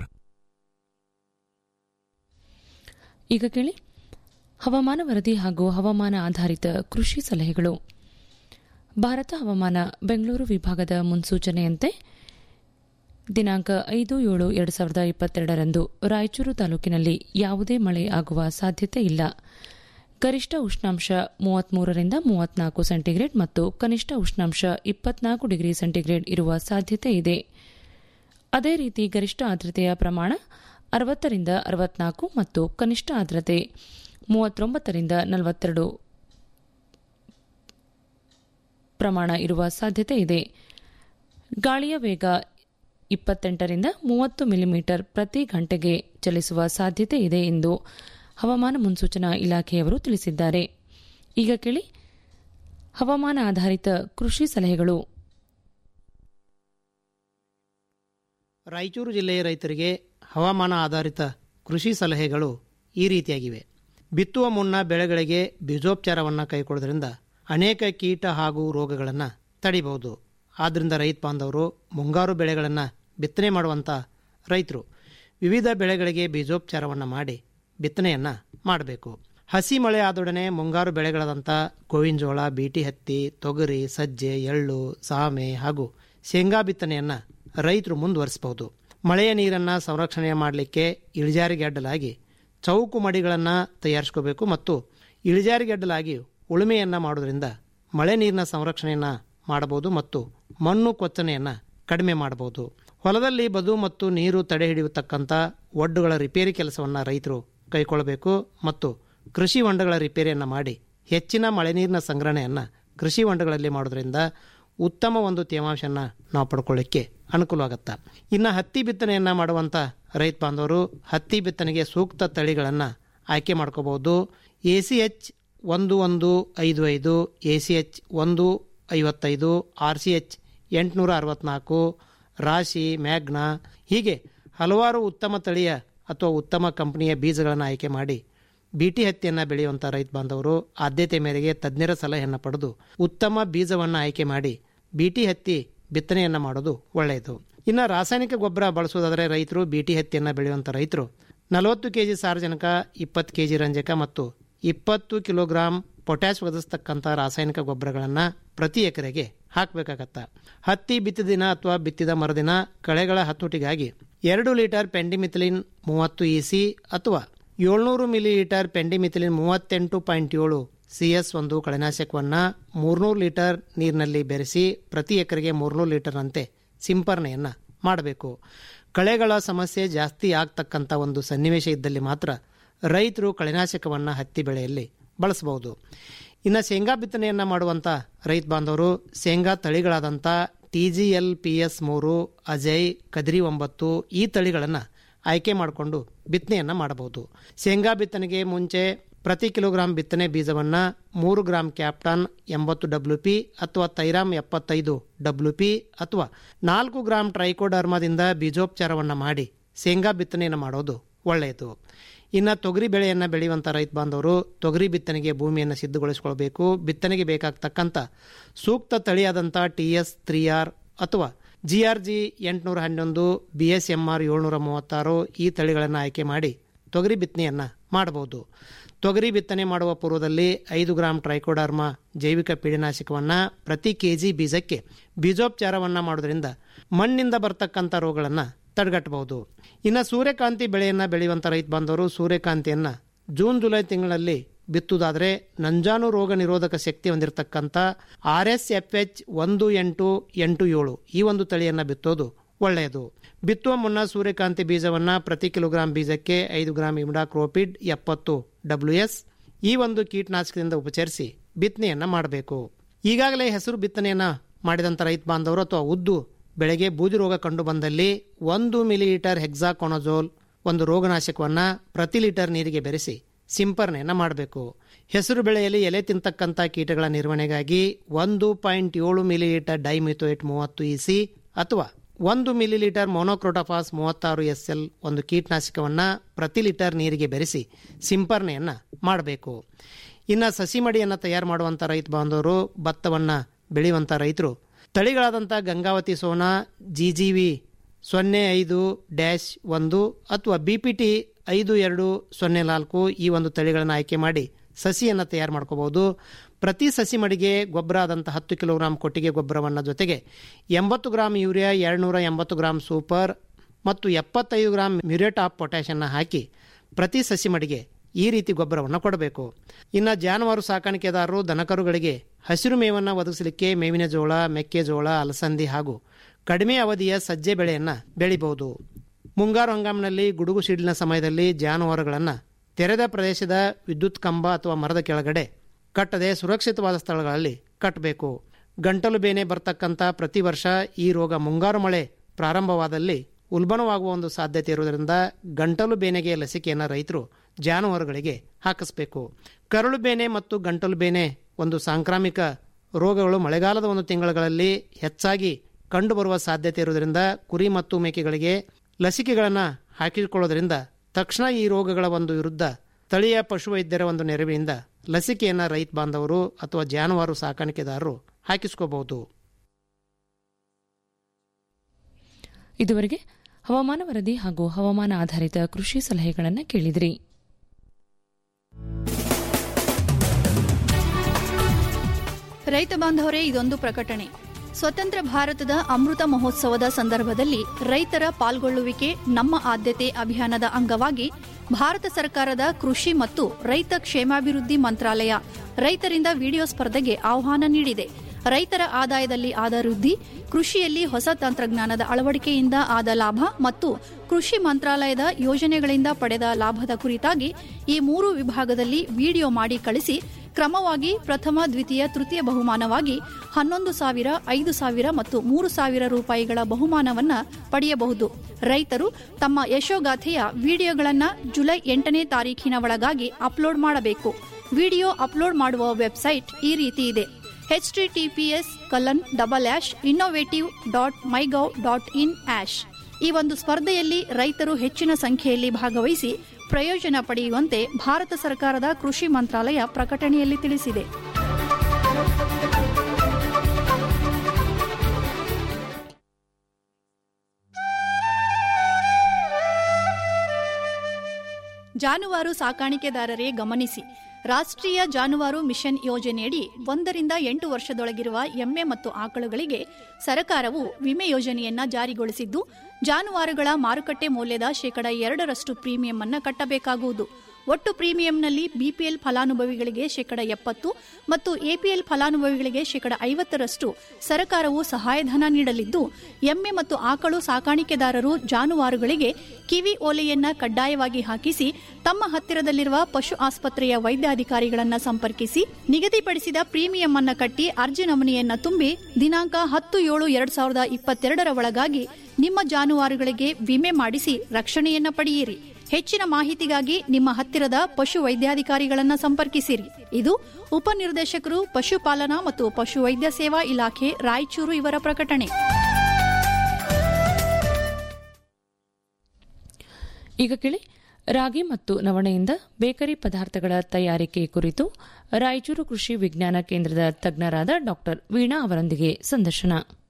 ಈಗ ಕೇಳಿ ಹವಾಮಾನ ವರದಿ ಹಾಗೂ ಹವಾಮಾನ ಆಧಾರಿತ ಕೃಷಿ ಸಲಹೆಗಳು ಭಾರತ ಹವಾಮಾನ ಬೆಂಗಳೂರು ವಿಭಾಗದ ಮುನ್ಸೂಚನೆಯಂತೆ ದಿನಾಂಕ ಐದು ಏಳು ಎರಡು ಸಾವಿರದ ಇಪ್ಪತ್ತೆರಡರಂದು ರಾಯಚೂರು ತಾಲೂಕಿನಲ್ಲಿ ಯಾವುದೇ ಮಳೆ ಆಗುವ ಸಾಧ್ಯತೆ ಇಲ್ಲ ಗರಿಷ್ಠ ಉಷ್ಣಾಂಶ ಮೂವತ್ಮೂರರಿಂದ ಮೂವತ್ನಾಲ್ಕು ಸೆಂಟಿಗ್ರೇಡ್ ಮತ್ತು ಕನಿಷ್ಠ ಉಷ್ಣಾಂಶ ಇಪ್ಪತ್ನಾಲ್ಕು ಡಿಗ್ರಿ ಸೆಂಟಿಗ್ರೇಡ್ ಇರುವ ಸಾಧ್ಯತೆ ಇದೆ ಅದೇ ರೀತಿ ಗರಿಷ್ಠ ಆರ್ದ್ರತೆಯ ಪ್ರಮಾಣ ಅರವತ್ತರಿಂದ ಅರವತ್ನಾಲ್ಕು ಮತ್ತು ಕನಿಷ್ಠ ಆರ್ದ್ರತೆ ಮೂವತ್ತೊಂಬತ್ತರಿಂದ ನಲವತ್ತೆರಡು ಪ್ರಮಾಣ ಇರುವ ಸಾಧ್ಯತೆ ಇದೆ ಗಾಳಿಯ ವೇಗ ಇಪ್ಪತ್ತೆಂಟರಿಂದ ಮೂವತ್ತು ಮಿಲಿಮೀಟರ್ ಪ್ರತಿ ಗಂಟೆಗೆ ಚಲಿಸುವ ಸಾಧ್ಯತೆ ಇದೆ ಎಂದು ಹವಾಮಾನ ಮುನ್ಸೂಚನಾ ಇಲಾಖೆಯವರು ತಿಳಿಸಿದ್ದಾರೆ ಈಗ ಕೇಳಿ ಹವಾಮಾನ ಆಧಾರಿತ ಕೃಷಿ ಸಲಹೆಗಳು ರಾಯಚೂರು ಜಿಲ್ಲೆಯ ರೈತರಿಗೆ ಹವಾಮಾನ ಆಧಾರಿತ ಕೃಷಿ ಸಲಹೆಗಳು ಈ ರೀತಿಯಾಗಿವೆ ಬಿತ್ತುವ ಮುನ್ನ ಬೆಳೆಗಳಿಗೆ ಬೀಜೋಪಚಾರವನ್ನು ಕೈಗೊಳ್ಳೋದ್ರಿಂದ ಅನೇಕ ಕೀಟ ಹಾಗೂ ರೋಗಗಳನ್ನು ತಡಿಬಹುದು ಆದ್ದರಿಂದ ರೈತ ಬಾಂಧವರು ಮುಂಗಾರು ಬೆಳೆಗಳನ್ನು ಬಿತ್ತನೆ ಮಾಡುವಂಥ ರೈತರು ವಿವಿಧ ಬೆಳೆಗಳಿಗೆ ಬೀಜೋಪಚಾರವನ್ನು ಮಾಡಿ ಬಿತ್ತನೆಯನ್ನು ಮಾಡಬೇಕು ಹಸಿ ಮಳೆ ಆದೊಡನೆ ಮುಂಗಾರು ಬೆಳೆಗಳಾದಂಥ ಗೋವಿನ ಜೋಳ ಬೀಟಿ ಹತ್ತಿ ತೊಗರಿ ಸಜ್ಜೆ ಎಳ್ಳು ಸಾಮೆ ಹಾಗೂ ಶೇಂಗಾ ಬಿತ್ತನೆಯನ್ನು ರೈತರು ಮುಂದುವರಿಸಬಹುದು ಮಳೆಯ ನೀರನ್ನು ಸಂರಕ್ಷಣೆ ಮಾಡಲಿಕ್ಕೆ ಇಳಿಜಾರಿಗೆ ಅಡ್ಡಲಾಗಿ ಚೌಕು ಮಡಿಗಳನ್ನು ತಯಾರಿಸ್ಕೋಬೇಕು ಮತ್ತು ಇಳಿಜಾರಿಗೆ ಅಡ್ಡಲಾಗಿ ಉಳುಮೆಯನ್ನು ಮಾಡೋದ್ರಿಂದ ಮಳೆ ನೀರಿನ ಸಂರಕ್ಷಣೆಯನ್ನು ಮಾಡಬಹುದು ಮತ್ತು ಮಣ್ಣು ಕೊಚ್ಚನೆಯನ್ನು ಕಡಿಮೆ ಮಾಡಬಹುದು ಹೊಲದಲ್ಲಿ ಬದು ಮತ್ತು ನೀರು ತಡೆ ಹಿಡಿಯತಕ್ಕಂಥ ಒಡ್ಡುಗಳ ರಿಪೇರಿ ಕೆಲಸವನ್ನು ರೈತರು ಕೈಗೊಳ್ಳಬೇಕು ಮತ್ತು ಕೃಷಿ ಹೊಂಡಗಳ ರಿಪೇರಿಯನ್ನು ಮಾಡಿ ಹೆಚ್ಚಿನ ಮಳೆ ನೀರಿನ ಸಂಗ್ರಹಣೆಯನ್ನು ಕೃಷಿ ಹೊಂಡಗಳಲ್ಲಿ ಮಾಡೋದ್ರಿಂದ ಉತ್ತಮ ಒಂದು ತೇವಾಂಶನ ನಾವು ಪಡ್ಕೊಳ್ಳಿಕ್ಕೆ ಅನುಕೂಲವಾಗುತ್ತೆ ಇನ್ನು ಹತ್ತಿ ಬಿತ್ತನೆಯನ್ನು ಮಾಡುವಂಥ ರೈತ ಬಾಂಧವರು ಹತ್ತಿ ಬಿತ್ತನೆಗೆ ಸೂಕ್ತ ತಳಿಗಳನ್ನು ಆಯ್ಕೆ ಮಾಡ್ಕೋಬಹುದು ಎ ಸಿ ಎಚ್ ಒಂದು ಒಂದು ಐದು ಐದು ಎ ಸಿ ಎಚ್ ಒಂದು ಐವತ್ತೈದು ಆರ್ ಸಿ ಎಚ್ ಎಂಟುನೂರ ಅರವತ್ನಾಲ್ಕು ರಾಶಿ ಮ್ಯಾಗ್ನಾ ಹೀಗೆ ಹಲವಾರು ಉತ್ತಮ ತಳಿಯ ಅಥವಾ ಉತ್ತಮ ಕಂಪನಿಯ ಬೀಜಗಳನ್ನು ಆಯ್ಕೆ ಮಾಡಿ ಬಿಟಿ ಹತ್ತಿಯನ್ನು ಬೆಳೆಯುವಂಥ ರೈತ ಬಾಂಧವರು ಆದ್ಯತೆ ಮೇರೆಗೆ ತಜ್ಞರ ಸಲಹೆಯನ್ನು ಪಡೆದು ಉತ್ತಮ ಬೀಜವನ್ನು ಆಯ್ಕೆ ಮಾಡಿ ಬಿಟಿ ಹತ್ತಿ ಬಿತ್ತನೆಯನ್ನು ಮಾಡೋದು ಒಳ್ಳೆಯದು ಇನ್ನು ರಾಸಾಯನಿಕ ಗೊಬ್ಬರ ಬಳಸುವುದಾದರೆ ರೈತರು ಬಿಟಿ ಹತ್ತಿಯನ್ನು ಬೆಳೆಯುವಂಥ ರೈತರು ನಲವತ್ತು ಕೆಜಿ ಸಾರಜನಕ ಇಪ್ಪತ್ತು ಕೆಜಿ ರಂಜಕ ಮತ್ತು ಇಪ್ಪತ್ತು ಕಿಲೋಗ್ರಾಂ ಪೊಟ್ಯಾಶ್ ಒದಗಿಸ್ತಕ್ಕಂಥ ರಾಸಾಯನಿಕ ಗೊಬ್ಬರಗಳನ್ನು ಪ್ರತಿ ಎಕರೆಗೆ ಹಾಕಬೇಕಾಗತ್ತ ಹತ್ತಿ ಬಿತ್ತಿದ ದಿನ ಅಥವಾ ಬಿತ್ತಿದ ಮರುದಿನ ಕಳೆಗಳ ಹತೋಟಿಗಾಗಿ ಎರಡು ಲೀಟರ್ ಪೆಂಡಿಮಿಥಿಲಿನ್ ಮೂವತ್ತು ಇಸಿ ಅಥವಾ ಏಳ್ನೂರು ಮಿಲಿ ಲೀಟರ್ ಪೆಂಡಿಮಿಥಿಲಿನ್ ಮೂವತ್ತೆಂಟು ಪಾಯಿಂಟ್ ಏಳು ಸಿ ಎಸ್ ಒಂದು ಕಳೆನಾಶಕವನ್ನು ಮೂರ್ನೂರು ಲೀಟರ್ ನೀರಿನಲ್ಲಿ ಬೆರೆಸಿ ಪ್ರತಿ ಎಕರೆಗೆ ಮೂರ್ನೂರು ಲೀಟರ್ನಂತೆ ಸಿಂಪರಣೆಯನ್ನು ಮಾಡಬೇಕು ಕಳೆಗಳ ಸಮಸ್ಯೆ ಜಾಸ್ತಿ ಆಗ್ತಕ್ಕಂಥ ಒಂದು ಸನ್ನಿವೇಶ ಇದ್ದಲ್ಲಿ ಮಾತ್ರ ರೈತರು ಕಳೆನಾಶಕವನ್ನು ಹತ್ತಿ ಬೆಳೆಯಲ್ಲಿ ಬಳಸಬಹುದು ಇನ್ನು ಶೇಂಗಾ ಬಿತ್ತನೆಯನ್ನು ಮಾಡುವಂಥ ರೈತ ಬಾಂಧವರು ಶೇಂಗಾ ತಳಿಗಳಾದಂಥ T G L P S ಮೂರು ಅಜಯ್ ಕದ್ರಿ ಒಂಬತ್ತು ಈ ತಳಿಗಳನ್ನು ಆಯ್ಕೆ ಮಾಡಿಕೊಂಡು ಬಿತ್ತನೆಯನ್ನು ಮಾಡಬಹುದು ಶೇಂಗಾ ಬಿತ್ತನೆಗೆ ಮುಂಚೆ ಪ್ರತಿ ಕಿಲೋಗ್ರಾಂ ಬಿತ್ತನೆ ಬೀಜವನ್ನು ಮೂರು ಗ್ರಾಂ ಕ್ಯಾಪ್ಟಾನ್ ಎಂಬತ್ತು ಡಬ್ಲ್ಯೂ ಪಿ ಅಥವಾ ತೈರಾಮ್ ಎಪ್ಪತ್ತೈದು ಡಬ್ಲ್ಯೂ ಪಿ ಅಥವಾ ನಾಲ್ಕು ಗ್ರಾಂ ಟ್ರೈಕೋಡರ್ಮಾದಿಂದ ಬೀಜೋಪಚಾರವನ್ನು ಮಾಡಿ ಶೇಂಗಾ ಬಿತ್ತನೆಯನ್ನು ಮಾಡೋದು ಒಳ್ಳೆಯದು ಇನ್ನು ತೊಗರಿ ಬೆಳೆಯನ್ನು ಬೆಳೆಯುವಂಥ ರೈತ ಬಾಂಧವರು ತೊಗರಿ ಬಿತ್ತನೆಗೆ ಭೂಮಿಯನ್ನು ಸಿದ್ಧಗೊಳಿಸಿಕೊಳ್ಬೇಕು ಬಿತ್ತನೆಗೆ ಬೇಕಾಗ್ತಕ್ಕಂಥ ಸೂಕ್ತ ತಳಿಯಾದಂಥ ಟಿ ಎಸ್ ತ್ರೀ ಆರ್ ಅಥವಾ ಜಿ ಆರ್ ಜಿ ಎಂಟುನೂರ ಹನ್ನೊಂದು ಬಿ ಎಸ್ ಎಂ ಆರ್ ಏಳ್ನೂರ ಮೂವತ್ತಾರು ಈ ತಳಿಗಳನ್ನು ಆಯ್ಕೆ ಮಾಡಿ ತೊಗರಿ ಬಿತ್ತನೆಯನ್ನು ಮಾಡಬಹುದು ತೊಗರಿ ಬಿತ್ತನೆ ಮಾಡುವ ಪೂರ್ವದಲ್ಲಿ ಐದು ಗ್ರಾಂ ಟ್ರೈಕೋಡರ್ಮಾ ಜೈವಿಕ ಪೀಡನಾಶಕವನ್ನು ಪ್ರತಿ ಕೆಜಿ ಬೀಜಕ್ಕೆ ಬೀಜೋಪಚಾರವನ್ನು ಮಾಡೋದ್ರಿಂದ ಮಣ್ಣಿಂದ ಬರ್ತಕ್ಕಂಥ ರೋಗಗಳನ್ನು ತಡೆಗಟ್ಟಬಹುದು ಇನ್ನು ಸೂರ್ಯಕಾಂತಿ ಬೆಳೆಯನ್ನು ಬೆಳೆಯುವಂಥ ರೈತ ಬಾಂಧವರು ಸೂರ್ಯಕಾಂತಿಯನ್ನು ಜೂನ್ ಜುಲೈ ತಿಂಗಳಲ್ಲಿ ಬಿತ್ತುವುದಾದರೆ ನಂಜಾನು ರೋಗ ನಿರೋಧಕ ಶಕ್ತಿ ಹೊಂದಿರತಕ್ಕಂಥ ಆರ್ ಎಸ್ ಎಫ್ ಎಚ್ ಒಂದು ಎಂಟು ಎಂಟು ಏಳು ಈ ಒಂದು ತಳಿಯನ್ನು ಬಿತ್ತೋದು ಒಳ್ಳೆಯದು ಬಿತ್ತುವ ಮುನ್ನ ಸೂರ್ಯಕಾಂತಿ ಬೀಜವನ್ನು ಪ್ರತಿ ಕಿಲೋಗ್ರಾಂ ಬೀಜಕ್ಕೆ ಐದು ಗ್ರಾಂ ಇಮ್ಡಾಕ್ರೋಪಿಡ್ ಎಪ್ಪತ್ತು ಡಬ್ಲ್ಯೂ ಎಸ್ ಈ ಒಂದು ಕೀಟನಾಶಕದಿಂದ ಉಪಚರಿಸಿ ಬಿತ್ತನೆಯನ್ನು ಮಾಡಬೇಕು ಈಗಾಗಲೇ ಹೆಸರು ಬಿತ್ತನೆಯನ್ನು ಮಾಡಿದಂಥ ರೈತ ಬಾಂಧವರು ಅಥವಾ ಉದ್ದು ಬೆಳೆಗೆ ಬೂದಿ ರೋಗ ಕಂಡು ಬಂದಲ್ಲಿ ಒಂದು ಮಿಲಿಲೀಟರ್ ಹೆಕ್ಸಾಕೊನಜೋಲ್ ಒಂದು ರೋಗನಾಶಕವನ್ನು ಪ್ರತಿ ಲೀಟರ್ ನೀರಿಗೆ ಬೆರೆಸಿ ಸಿಂಪರಣೆಯನ್ನು ಮಾಡಬೇಕು ಹೆಸರು ಬೆಳೆಯಲ್ಲಿ ಎಲೆ ತಿಂತಕ್ಕಂಥ ಕೀಟಗಳ ನಿರ್ವಹಣೆಗಾಗಿ ಒಂದು ಪಾಯಿಂಟ್ ಏಳು ಮಿಲಿಲೀಟರ್ ಡೈಮಿಥೋಯೇಟ್ ಮೂವತ್ತು ಇಸಿ ಅಥವಾ ಒಂದು ಮಿಲಿಲೀಟರ್ ಮೊನೋಕ್ರೋಟೋಫಾಸ್ ಮೂವತ್ತಾರು ಎಸ್ ಎಲ್ ಒಂದು ಕೀಟನಾಶಕವನ್ನು ಪ್ರತಿ ಲೀಟರ್ ನೀರಿಗೆ ಬೆರೆಸಿ ಸಿಂಪರಣೆಯನ್ನು ಮಾಡಬೇಕು ಇನ್ನು ಸಸಿ ಮಡಿಯನ್ನು ತಯಾರು ಮಾಡುವಂಥ ರೈತ ಬಾಂಧವರು ಭತ್ತವನ್ನು ಬೆಳೆಯುವಂಥ ರೈತರು ತಳಿಗಳಾದಂಥ Gangavathi Sona G G V ಸೊನ್ನೆ ಐದು ಡ್ಯಾಶ್ ಒಂದು ಅಥವಾ ಬಿ ಪಿ ಟಿ ಐದು ಎರಡು ಸೊನ್ನೆ ನಾಲ್ಕು ಈ ಒಂದು ತಳಿಗಳನ್ನು ಆಯ್ಕೆ ಮಾಡಿ ಸಸಿಯನ್ನು ತಯಾರು ಮಾಡ್ಕೋಬಹುದು ಪ್ರತಿ ಸಸಿ ಮಡಿಗೆ ಗೊಬ್ಬರ ಆದಂಥ ಹತ್ತು ಕಿಲೋಗ್ರಾಂ ಕೊಟ್ಟಿಗೆ ಗೊಬ್ಬರವನ್ನು ಜೊತೆಗೆ ಎಂಬತ್ತು ಗ್ರಾಂ ಯೂರಿಯಾ ಎರಡುನೂರ ಎಂಬತ್ತು ಗ್ರಾಂ ಸೂಪರ್ ಮತ್ತು ಎಪ್ಪತ್ತೈದು ಗ್ರಾಂ ಮ್ಯೂರೇಟ್ ಆಫ್ ಪೊಟ್ಯಾಷನ್ನು ಹಾಕಿ ಪ್ರತಿ ಸಸಿ ಮಡಿಗೆ ಈ ರೀತಿ ಗೊಬ್ಬರವನ್ನು ಕೊಡಬೇಕು ಇನ್ನು ಜಾನುವಾರು ಸಾಕಾಣಿಕೆದಾರರು ದನಕರುಗಳಿಗೆ ಹಸಿರು ಮೇವನ್ನು ಒದಗಿಸಲಿಕ್ಕೆ ಮೇವಿನ ಜೋಳ ಮೆಕ್ಕೆಜೋಳ ಅಲಸಂದಿ ಹಾಗೂ ಕಡಿಮೆ ಅವಧಿಯ ಸಜ್ಜೆ ಬೆಳೆಯನ್ನು ಬೆಳಿಬಹುದು ಮುಂಗಾರು ಹಂಗಾಮಿನಲ್ಲಿ ಗುಡುಗು ಸಿಡಿಲಿನ ಸಮಯದಲ್ಲಿ ಜಾನುವಾರುಗಳನ್ನು ತೆರೆದ ಪ್ರದೇಶದ ವಿದ್ಯುತ್ ಕಂಬ ಅಥವಾ ಮರದ ಕೆಳಗಡೆ ಕಟ್ಟದೆ ಸುರಕ್ಷಿತವಾದ ಸ್ಥಳಗಳಲ್ಲಿ ಕಟ್ಟಬೇಕು ಗಂಟಲು ಬೇನೆ ಬರ್ತಕ್ಕಂಥ ಪ್ರತಿ ವರ್ಷ ಈ ರೋಗ ಮುಂಗಾರು ಮಳೆ ಪ್ರಾರಂಭವಾದಲ್ಲಿ ಉಲ್ಬಣವಾಗುವ ಒಂದು ಸಾಧ್ಯತೆ ಇರುವುದರಿಂದ ಗಂಟಲು ಬೇನೆಗೆ ಲಸಿಕೆಯನ್ನು ರೈತರು ಜಾನುವಾರುಗಳಿಗೆ ಹಾಕಿಸ್ಬೇಕು ಕರಳು ಬೇನೆ ಮತ್ತು ಗಂಟಲು ಬೇನೆ ಒಂದು ಸಾಂಕ್ರಾಮಿಕ ರೋಗಗಳು ಮಳೆಗಾಲದ ಒಂದು ತಿಂಗಳುಗಳಲ್ಲಿ ಹೆಚ್ಚಾಗಿ ಕಂಡುಬರುವ ಸಾಧ್ಯತೆ ಇರುವುದರಿಂದ ಕುರಿ ಮತ್ತು ಮೇಕೆಗಳಿಗೆ ಲಸಿಕೆಗಳನ್ನು ಹಾಕಿಕೊಳ್ಳೋದ್ರಿಂದ ತಕ್ಷಣ ಈ ರೋಗಗಳ ಒಂದು ವಿರುದ್ಧ ಸ್ಥಳೀಯ ಪಶುವೈದ್ಯರ ಒಂದು ನೆರವಿನಿಂದ ಲಸಿಕೆಯನ್ನು ರೈತ ಬಾಂಧವರು ಅಥವಾ ಜಾನುವಾರು ಸಾಕಾಣಿಕೆದಾರರು ಹಾಕಿಸ್ಕೋಬಹುದು ಇದುವರೆಗೆ ಹವಾಮಾನ ವರದಿ ಹಾಗೂ ಹವಾಮಾನ ಆಧಾರಿತ ಕೃಷಿ ಸಲಹೆಗಳನ್ನು ಕೇಳಿದ್ರಿ ರೈತ ಬಾಂಧವರೇ ಇದೊಂದು ಪ್ರಕಟಣೆ ಸ್ವತಂತ್ರ ಭಾರತದ ಅಮೃತ ಮಹೋತ್ಸವದ ಸಂದರ್ಭದಲ್ಲಿ ರೈತರ ಪಾಲ್ಗೊಳ್ಳುವಿಕೆ ನಮ್ಮ ಆದ್ಯತೆ ಅಭಿಯಾನದ ಅಂಗವಾಗಿ ಭಾರತ ಸರ್ಕಾರದ ಕೃಷಿ ಮತ್ತು ರೈತ ಕ್ಷೇಮಾಭಿವೃದ್ಧಿ ಮಂತ್ರಾಲಯ ರೈತರಿಂದ ವಿಡಿಯೋ ಸ್ಪರ್ಧೆಗೆ ಆಹ್ವಾನ ನೀಡಿದೆ ರೈತರ ಆದಾಯದಲ್ಲಿ ಆದ ವೃದ್ಧಿ ಕೃಷಿಯಲ್ಲಿ ಹೊಸ ತಂತ್ರಜ್ಞಾನದ ಅಳವಡಿಕೆಯಿಂದ ಆದ ಲಾಭ ಮತ್ತು ಕೃಷಿ ಮಂತ್ರಾಲಯದ ಯೋಜನೆಗಳಿಂದ ಪಡೆದ ಲಾಭದ ಕುರಿತಾಗಿ ಈ ಮೂರು ವಿಭಾಗದಲ್ಲಿ ವಿಡಿಯೋ ಮಾಡಿ ಕಳಿಸಿ ಕ್ರಮವಾಗಿ ಪ್ರಥಮ ದ್ವಿತೀಯ ತೃತೀಯ ಬಹುಮಾನವಾಗಿ ಹನ್ನೊಂದು ಸಾವಿರ ಐದು ಸಾವಿರ ಮತ್ತು ಮೂರು ಸಾವಿರ ರೂಪಾಯಿಗಳ ಬಹುಮಾನವನ್ನ ಪಡೆಯಬಹುದು ರೈತರು ತಮ್ಮ ಯಶೋಗಾಥೆಯ ವಿಡಿಯೋಗಳನ್ನು ಜುಲೈ ಎಂಟನೇ ತಾರೀಖಿನ ಒಳಗಾಗಿ ಅಪ್ಲೋಡ್ ಮಾಡಬೇಕು ವಿಡಿಯೋ ಅಪ್ಲೋಡ್ ಮಾಡುವ ವೆಬ್ಸೈಟ್ ಈ ರೀತಿ ಇದೆ H TTPS Kalan double ಆಶ್ innovative dot MyGov dot in ಆಶ್ ಈ ಒಂದು ಸ್ಪರ್ಧೆಯಲ್ಲಿ ರೈತರು ಹೆಚ್ಚಿನ ಸಂಖ್ಯೆಯಲ್ಲಿ ಭಾಗವಹಿಸಿ ಪ್ರಯೋಜನ ಪಡೆಯುವಂತೆ ಭಾರತ ಸರ್ಕಾರದ ಕೃಷಿ ಮಂತ್ರಾಲಯ ಪ್ರಕಟಣೆಯಲ್ಲಿ ತಿಳಿಸಿದೆ ಜಾನುವಾರು ಸಾಕಾಣಿಕೆದಾರರೇ ಗಮನಿಸಿ ರಾಷ್ಟ್ರೀಯ ಜಾನುವಾರು ಮಿಷನ್ ಯೋಜನೆಯಡಿ ಒಂದರಿಂದ ಎಂಟು ವರ್ಷದೊಳಗಿರುವ ಎಮ್ಮೆ ಮತ್ತು ಆಕಳುಗಳಿಗೆ ಸರ್ಕಾರವು ವಿಮೆ ಯೋಜನೆಯನ್ನ ಜಾರಿಗೊಳಿಸಿದ್ದು ಜಾನುವಾರುಗಳ ಮಾರುಕಟ್ಟೆ ಮೌಲ್ಯದ ಶೇಕಡ ಎರಡರಷ್ಟು ಪ್ರೀಮಿಯಂ ಅನ್ನು ಕಟ್ಟಬೇಕಾಗುವುದು ಒಟ್ಟು ಪ್ರೀಮಿಯಂನಲ್ಲಿ ಬಿಪಿಎಲ್ ಫಲಾನುಭವಿಗಳಿಗೆ ಶೇಕಡ ಎಪ್ಪತ್ತು ಮತ್ತು ಎಪಿಎಲ್ ಫಲಾನುಭವಿಗಳಿಗೆ ಶೇಕಡ ಐವತ್ತರಷ್ಟು ಸರ್ಕಾರವು ಸಹಾಯಧನ ನೀಡಲಿದ್ದು ಎಮ್ಮೆ ಮತ್ತು ಆಕಳು ಸಾಕಾಣಿಕೆದಾರರು ಜಾನುವಾರುಗಳಿಗೆ ಕಿವಿ ಓಲೆಯನ್ನ ಕಡ್ಡಾಯವಾಗಿ ಹಾಕಿಸಿ ತಮ್ಮ ಹತ್ತಿರದಲ್ಲಿರುವ ಪಶು ಆಸ್ಪತ್ರೆಯ ವೈದ್ಯಾಧಿಕಾರಿಗಳನ್ನ ಸಂಪರ್ಕಿಸಿ ನಿಗದಿಪಡಿಸಿದ ಪ್ರೀಮಿಯಂ ಅನ್ನ ಕಟ್ಟಿ ಅರ್ಜಿ ನಮೂನೆಯನ್ನ ತುಂಬಿ ದಿನಾಂಕ ಹತ್ತು ಏಳು ಎರಡ್ ಸಾವಿರದ ಇಪ್ಪತ್ತೆರಡರ ಒಳಗಾಗಿ ನಿಮ್ಮ ಜಾನುವಾರುಗಳಿಗೆ ವಿಮೆ ಮಾಡಿಸಿ ರಕ್ಷಣೆಯನ್ನ ಪಡೆಯಿರಿ ಹೆಚ್ಚಿನ ಮಾಹಿತಿಗಾಗಿ ನಿಮ್ಮ ಹತ್ತಿರದ ಪಶು ವೈದ್ಯಾಧಿಕಾರಿಗಳನ್ನ ಸಂಪರ್ಕಿಸಿರಿ ಇದು ಉಪನಿರ್ದೇಶಕರು ಪಶುಪಾಲನಾ ಮತ್ತು ಪಶುವೈದ್ಯ ಸೇವಾ ಇಲಾಖೆ ರಾಯಚೂರು ಇವರ ಪ್ರಕಟಣೆ ಈಗ ಕೇಳಿ ರಾಗಿ ಮತ್ತು ನವಣೆಯಿಂದ ಬೇಕರಿ ಪದಾರ್ಥಗಳ ತಯಾರಿಕೆ ಕುರಿತು ರಾಯಚೂರು ಕೃಷಿ ವಿಜ್ಞಾನ ಕೇಂದ್ರದ ತಜ್ಞರಾದ ಡಾ ವೀಣಾ ಅವರೊಂದಿಗೆ ಸಂದರ್ಶನ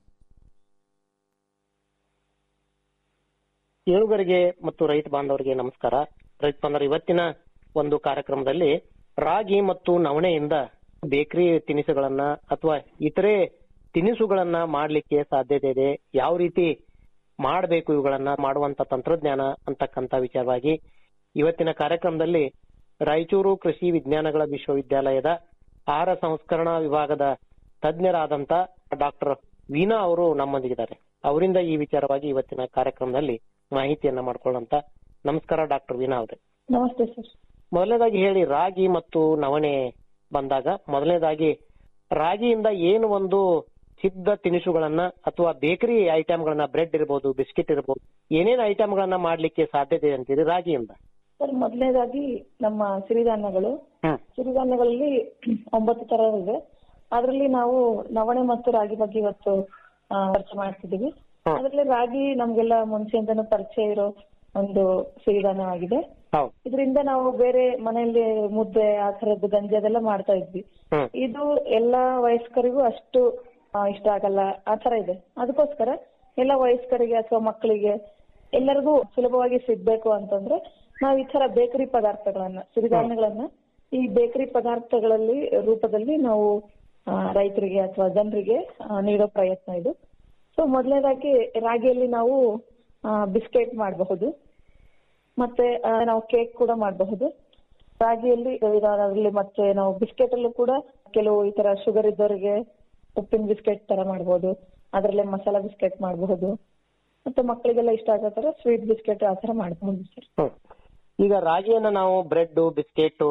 ಏಳುಗರಿಗೆ ಮತ್ತು ರೈತ ಬಾಂಧವರಿಗೆ ನಮಸ್ಕಾರ ರೈತ ಬಾಂಧವರು ಇವತ್ತಿನ ಒಂದು ಕಾರ್ಯಕ್ರಮದಲ್ಲಿ ರಾಗಿ ಮತ್ತು ನವಣೆಯಿಂದ ಬೇಕರಿ ತಿನಿಸುಗಳನ್ನ ಅಥವಾ ಇತರೆ ತಿನಿಸುಗಳನ್ನ ಮಾಡ್ಲಿಕ್ಕೆ ಸಾಧ್ಯತೆ ಇದೆ ಯಾವ ರೀತಿ ಮಾಡಬೇಕು ಇವುಗಳನ್ನ ಮಾಡುವಂತ ತಂತ್ರಜ್ಞಾನ ಅಂತಕ್ಕಂತ ವಿಚಾರವಾಗಿ ಇವತ್ತಿನ ಕಾರ್ಯಕ್ರಮದಲ್ಲಿ ರಾಯಚೂರು ಕೃಷಿ ವಿಜ್ಞಾನಗಳ ವಿಶ್ವವಿದ್ಯಾಲಯದ ಆಹಾರ ಸಂಸ್ಕರಣಾ ವಿಭಾಗದ ತಜ್ಞರಾದಂತ ಡಾಕ್ಟರ್ ವೀಣಾ ಅವರು ನಮ್ಮೊಂದಿಗಿದ್ದಾರೆ ಅವರಿಂದ ಈ ವಿಚಾರವಾಗಿ ಇವತ್ತಿನ ಕಾರ್ಯಕ್ರಮದಲ್ಲಿ ಮಾಹಿತಿಯನ್ನ ಮಾಡ್ಕೊಳ್ಳೋಂತ ನಮಸ್ಕಾರ ಡಾಕ್ಟರ್ ವೀಣಾ ಅವರೇ ನಮಸ್ತೆ ಸರ್ ಮೊದಲನೇದಾಗಿ ಹೇಳಿ ರಾಗಿ ಮತ್ತು ನವಣೆ ಬಂದಾಗ ಮೊದಲನೇದಾಗಿ ರಾಗಿಯಿಂದ ಏನು ಒಂದು ಸಿದ್ಧ ತಿನಿಸುಗಳನ್ನ ಅಥವಾ ಬೇಕರಿ ಐಟಮ್ಗಳನ್ನ ಬ್ರೆಡ್ ಇರ್ಬೋದು ಬಿಸ್ಕಿಟ್ ಇರ್ಬೋದು ಏನೇನ್ ಐಟಮ್ಗಳನ್ನ ಮಾಡ್ಲಿಕ್ಕೆ ಸಾಧ್ಯತೆ ಇದೆ ಅಂತೀರಿ ರಾಗಿಯಿಂದ ಸರ್ ಮೊದಲನೇದಾಗಿ ನಮ್ಮ ಸಿರಿಧಾನ್ಯಗಳು ಸಿರಿಧಾನ್ಯಗಳಲ್ಲಿ ಒಂಬತ್ತು ತರ ಇದೆ ಅದರಲ್ಲಿ ನಾವು ನವಣೆ ಮತ್ತು ರಾಗಿ ಬಗ್ಗೆ ಇವತ್ತು ಆ, ಚರ್ಚೆ ಮಾಡ್ತಿದ್ದೀವಿ ಅದರಲ್ಲಿ ರಾಗಿ ನಮ್ಗೆಲ್ಲ ಮುಂಚೆಯಿಂದನೂ ಪರಿಚಯ ಇರೋ ಒಂದು ಸಿರಿಧಾನ್ಯವಾಗಿದೆ ಇದರಿಂದ ನಾವು ಬೇರೆ ಮನೆಯಲ್ಲಿ ಮುದ್ದೆ ಆ ತರದ್ದು ಗಂಜಿ ಅದೆಲ್ಲ ಮಾಡ್ತಾ ಇದ್ವಿ ಇದು ಎಲ್ಲಾ ವಯಸ್ಕರಿಗೂ ಅಷ್ಟು ಆ, ಇಷ್ಟ ಆಗಲ್ಲ ಆ ತರ ಇದೆ ಅದಕ್ಕೋಸ್ಕರ ಎಲ್ಲ ವಯಸ್ಕರಿಗೆ ಅಥವಾ ಮಕ್ಕಳಿಗೆ ಎಲ್ಲರಿಗೂ ಸುಲಭವಾಗಿ ಸಿಗ್ಬೇಕು ಅಂತಂದ್ರೆ ನಾವು ಈ ತರ ಬೇಕರಿ ಪದಾರ್ಥಗಳನ್ನ ಸಿರಿಧಾನ್ಯಗಳನ್ನ ಈ ಬೇಕರಿ ಪದಾರ್ಥಗಳಲ್ಲಿ ರೂಪದಲ್ಲಿ ನಾವು ಆ, ರೈತರಿಗೆ ಅಥವಾ ಜನರಿಗೆ ಆ, ನೀಡೋ ಪ್ರಯತ್ನ ಇದು ಸೊ ಮೊದಲನೇದಾಗಿ ರಾಗಿಯಲ್ಲಿ ನಾವು ಬಿಸ್ಕೆಟ್ ಮಾಡಬಹುದು ಮತ್ತೆ ಆ, ನಾವು ಕೇಕ್ ಕೂಡ ಮಾಡಬಹುದು ರಾಗಿಯಲ್ಲಿ ಅದರಲ್ಲಿ ಮತ್ತೆ ನಾವು ಬಿಸ್ಕೆಟ್ ಅಲ್ಲೂ ಕೂಡ ಕೆಲವು ಈ ತರ ಶುಗರ್ ಇದ್ದವರಿಗೆ ಉಪ್ಪಿನ ಬಿಸ್ಕೆಟ್ ತರ ಮಾಡಬಹುದು ಅದರಲ್ಲೇ ಮಸಾಲಾ ಬಿಸ್ಕೆಟ್ ಮಾಡಬಹುದು ಮತ್ತೆ ಮಕ್ಕಳಿಗೆಲ್ಲ ಇಷ್ಟ ಆಗೋ ತರ ಸ್ವೀಟ್ ಬಿಸ್ಕೆಟ್ ಆ ತರ ಮಾಡಬಹುದು ಸರ್ ಈಗ ರಾಗಿಯನ್ನ ನಾವು ಬ್ರೆಡ್ ಬಿಸ್ಕೆಟ್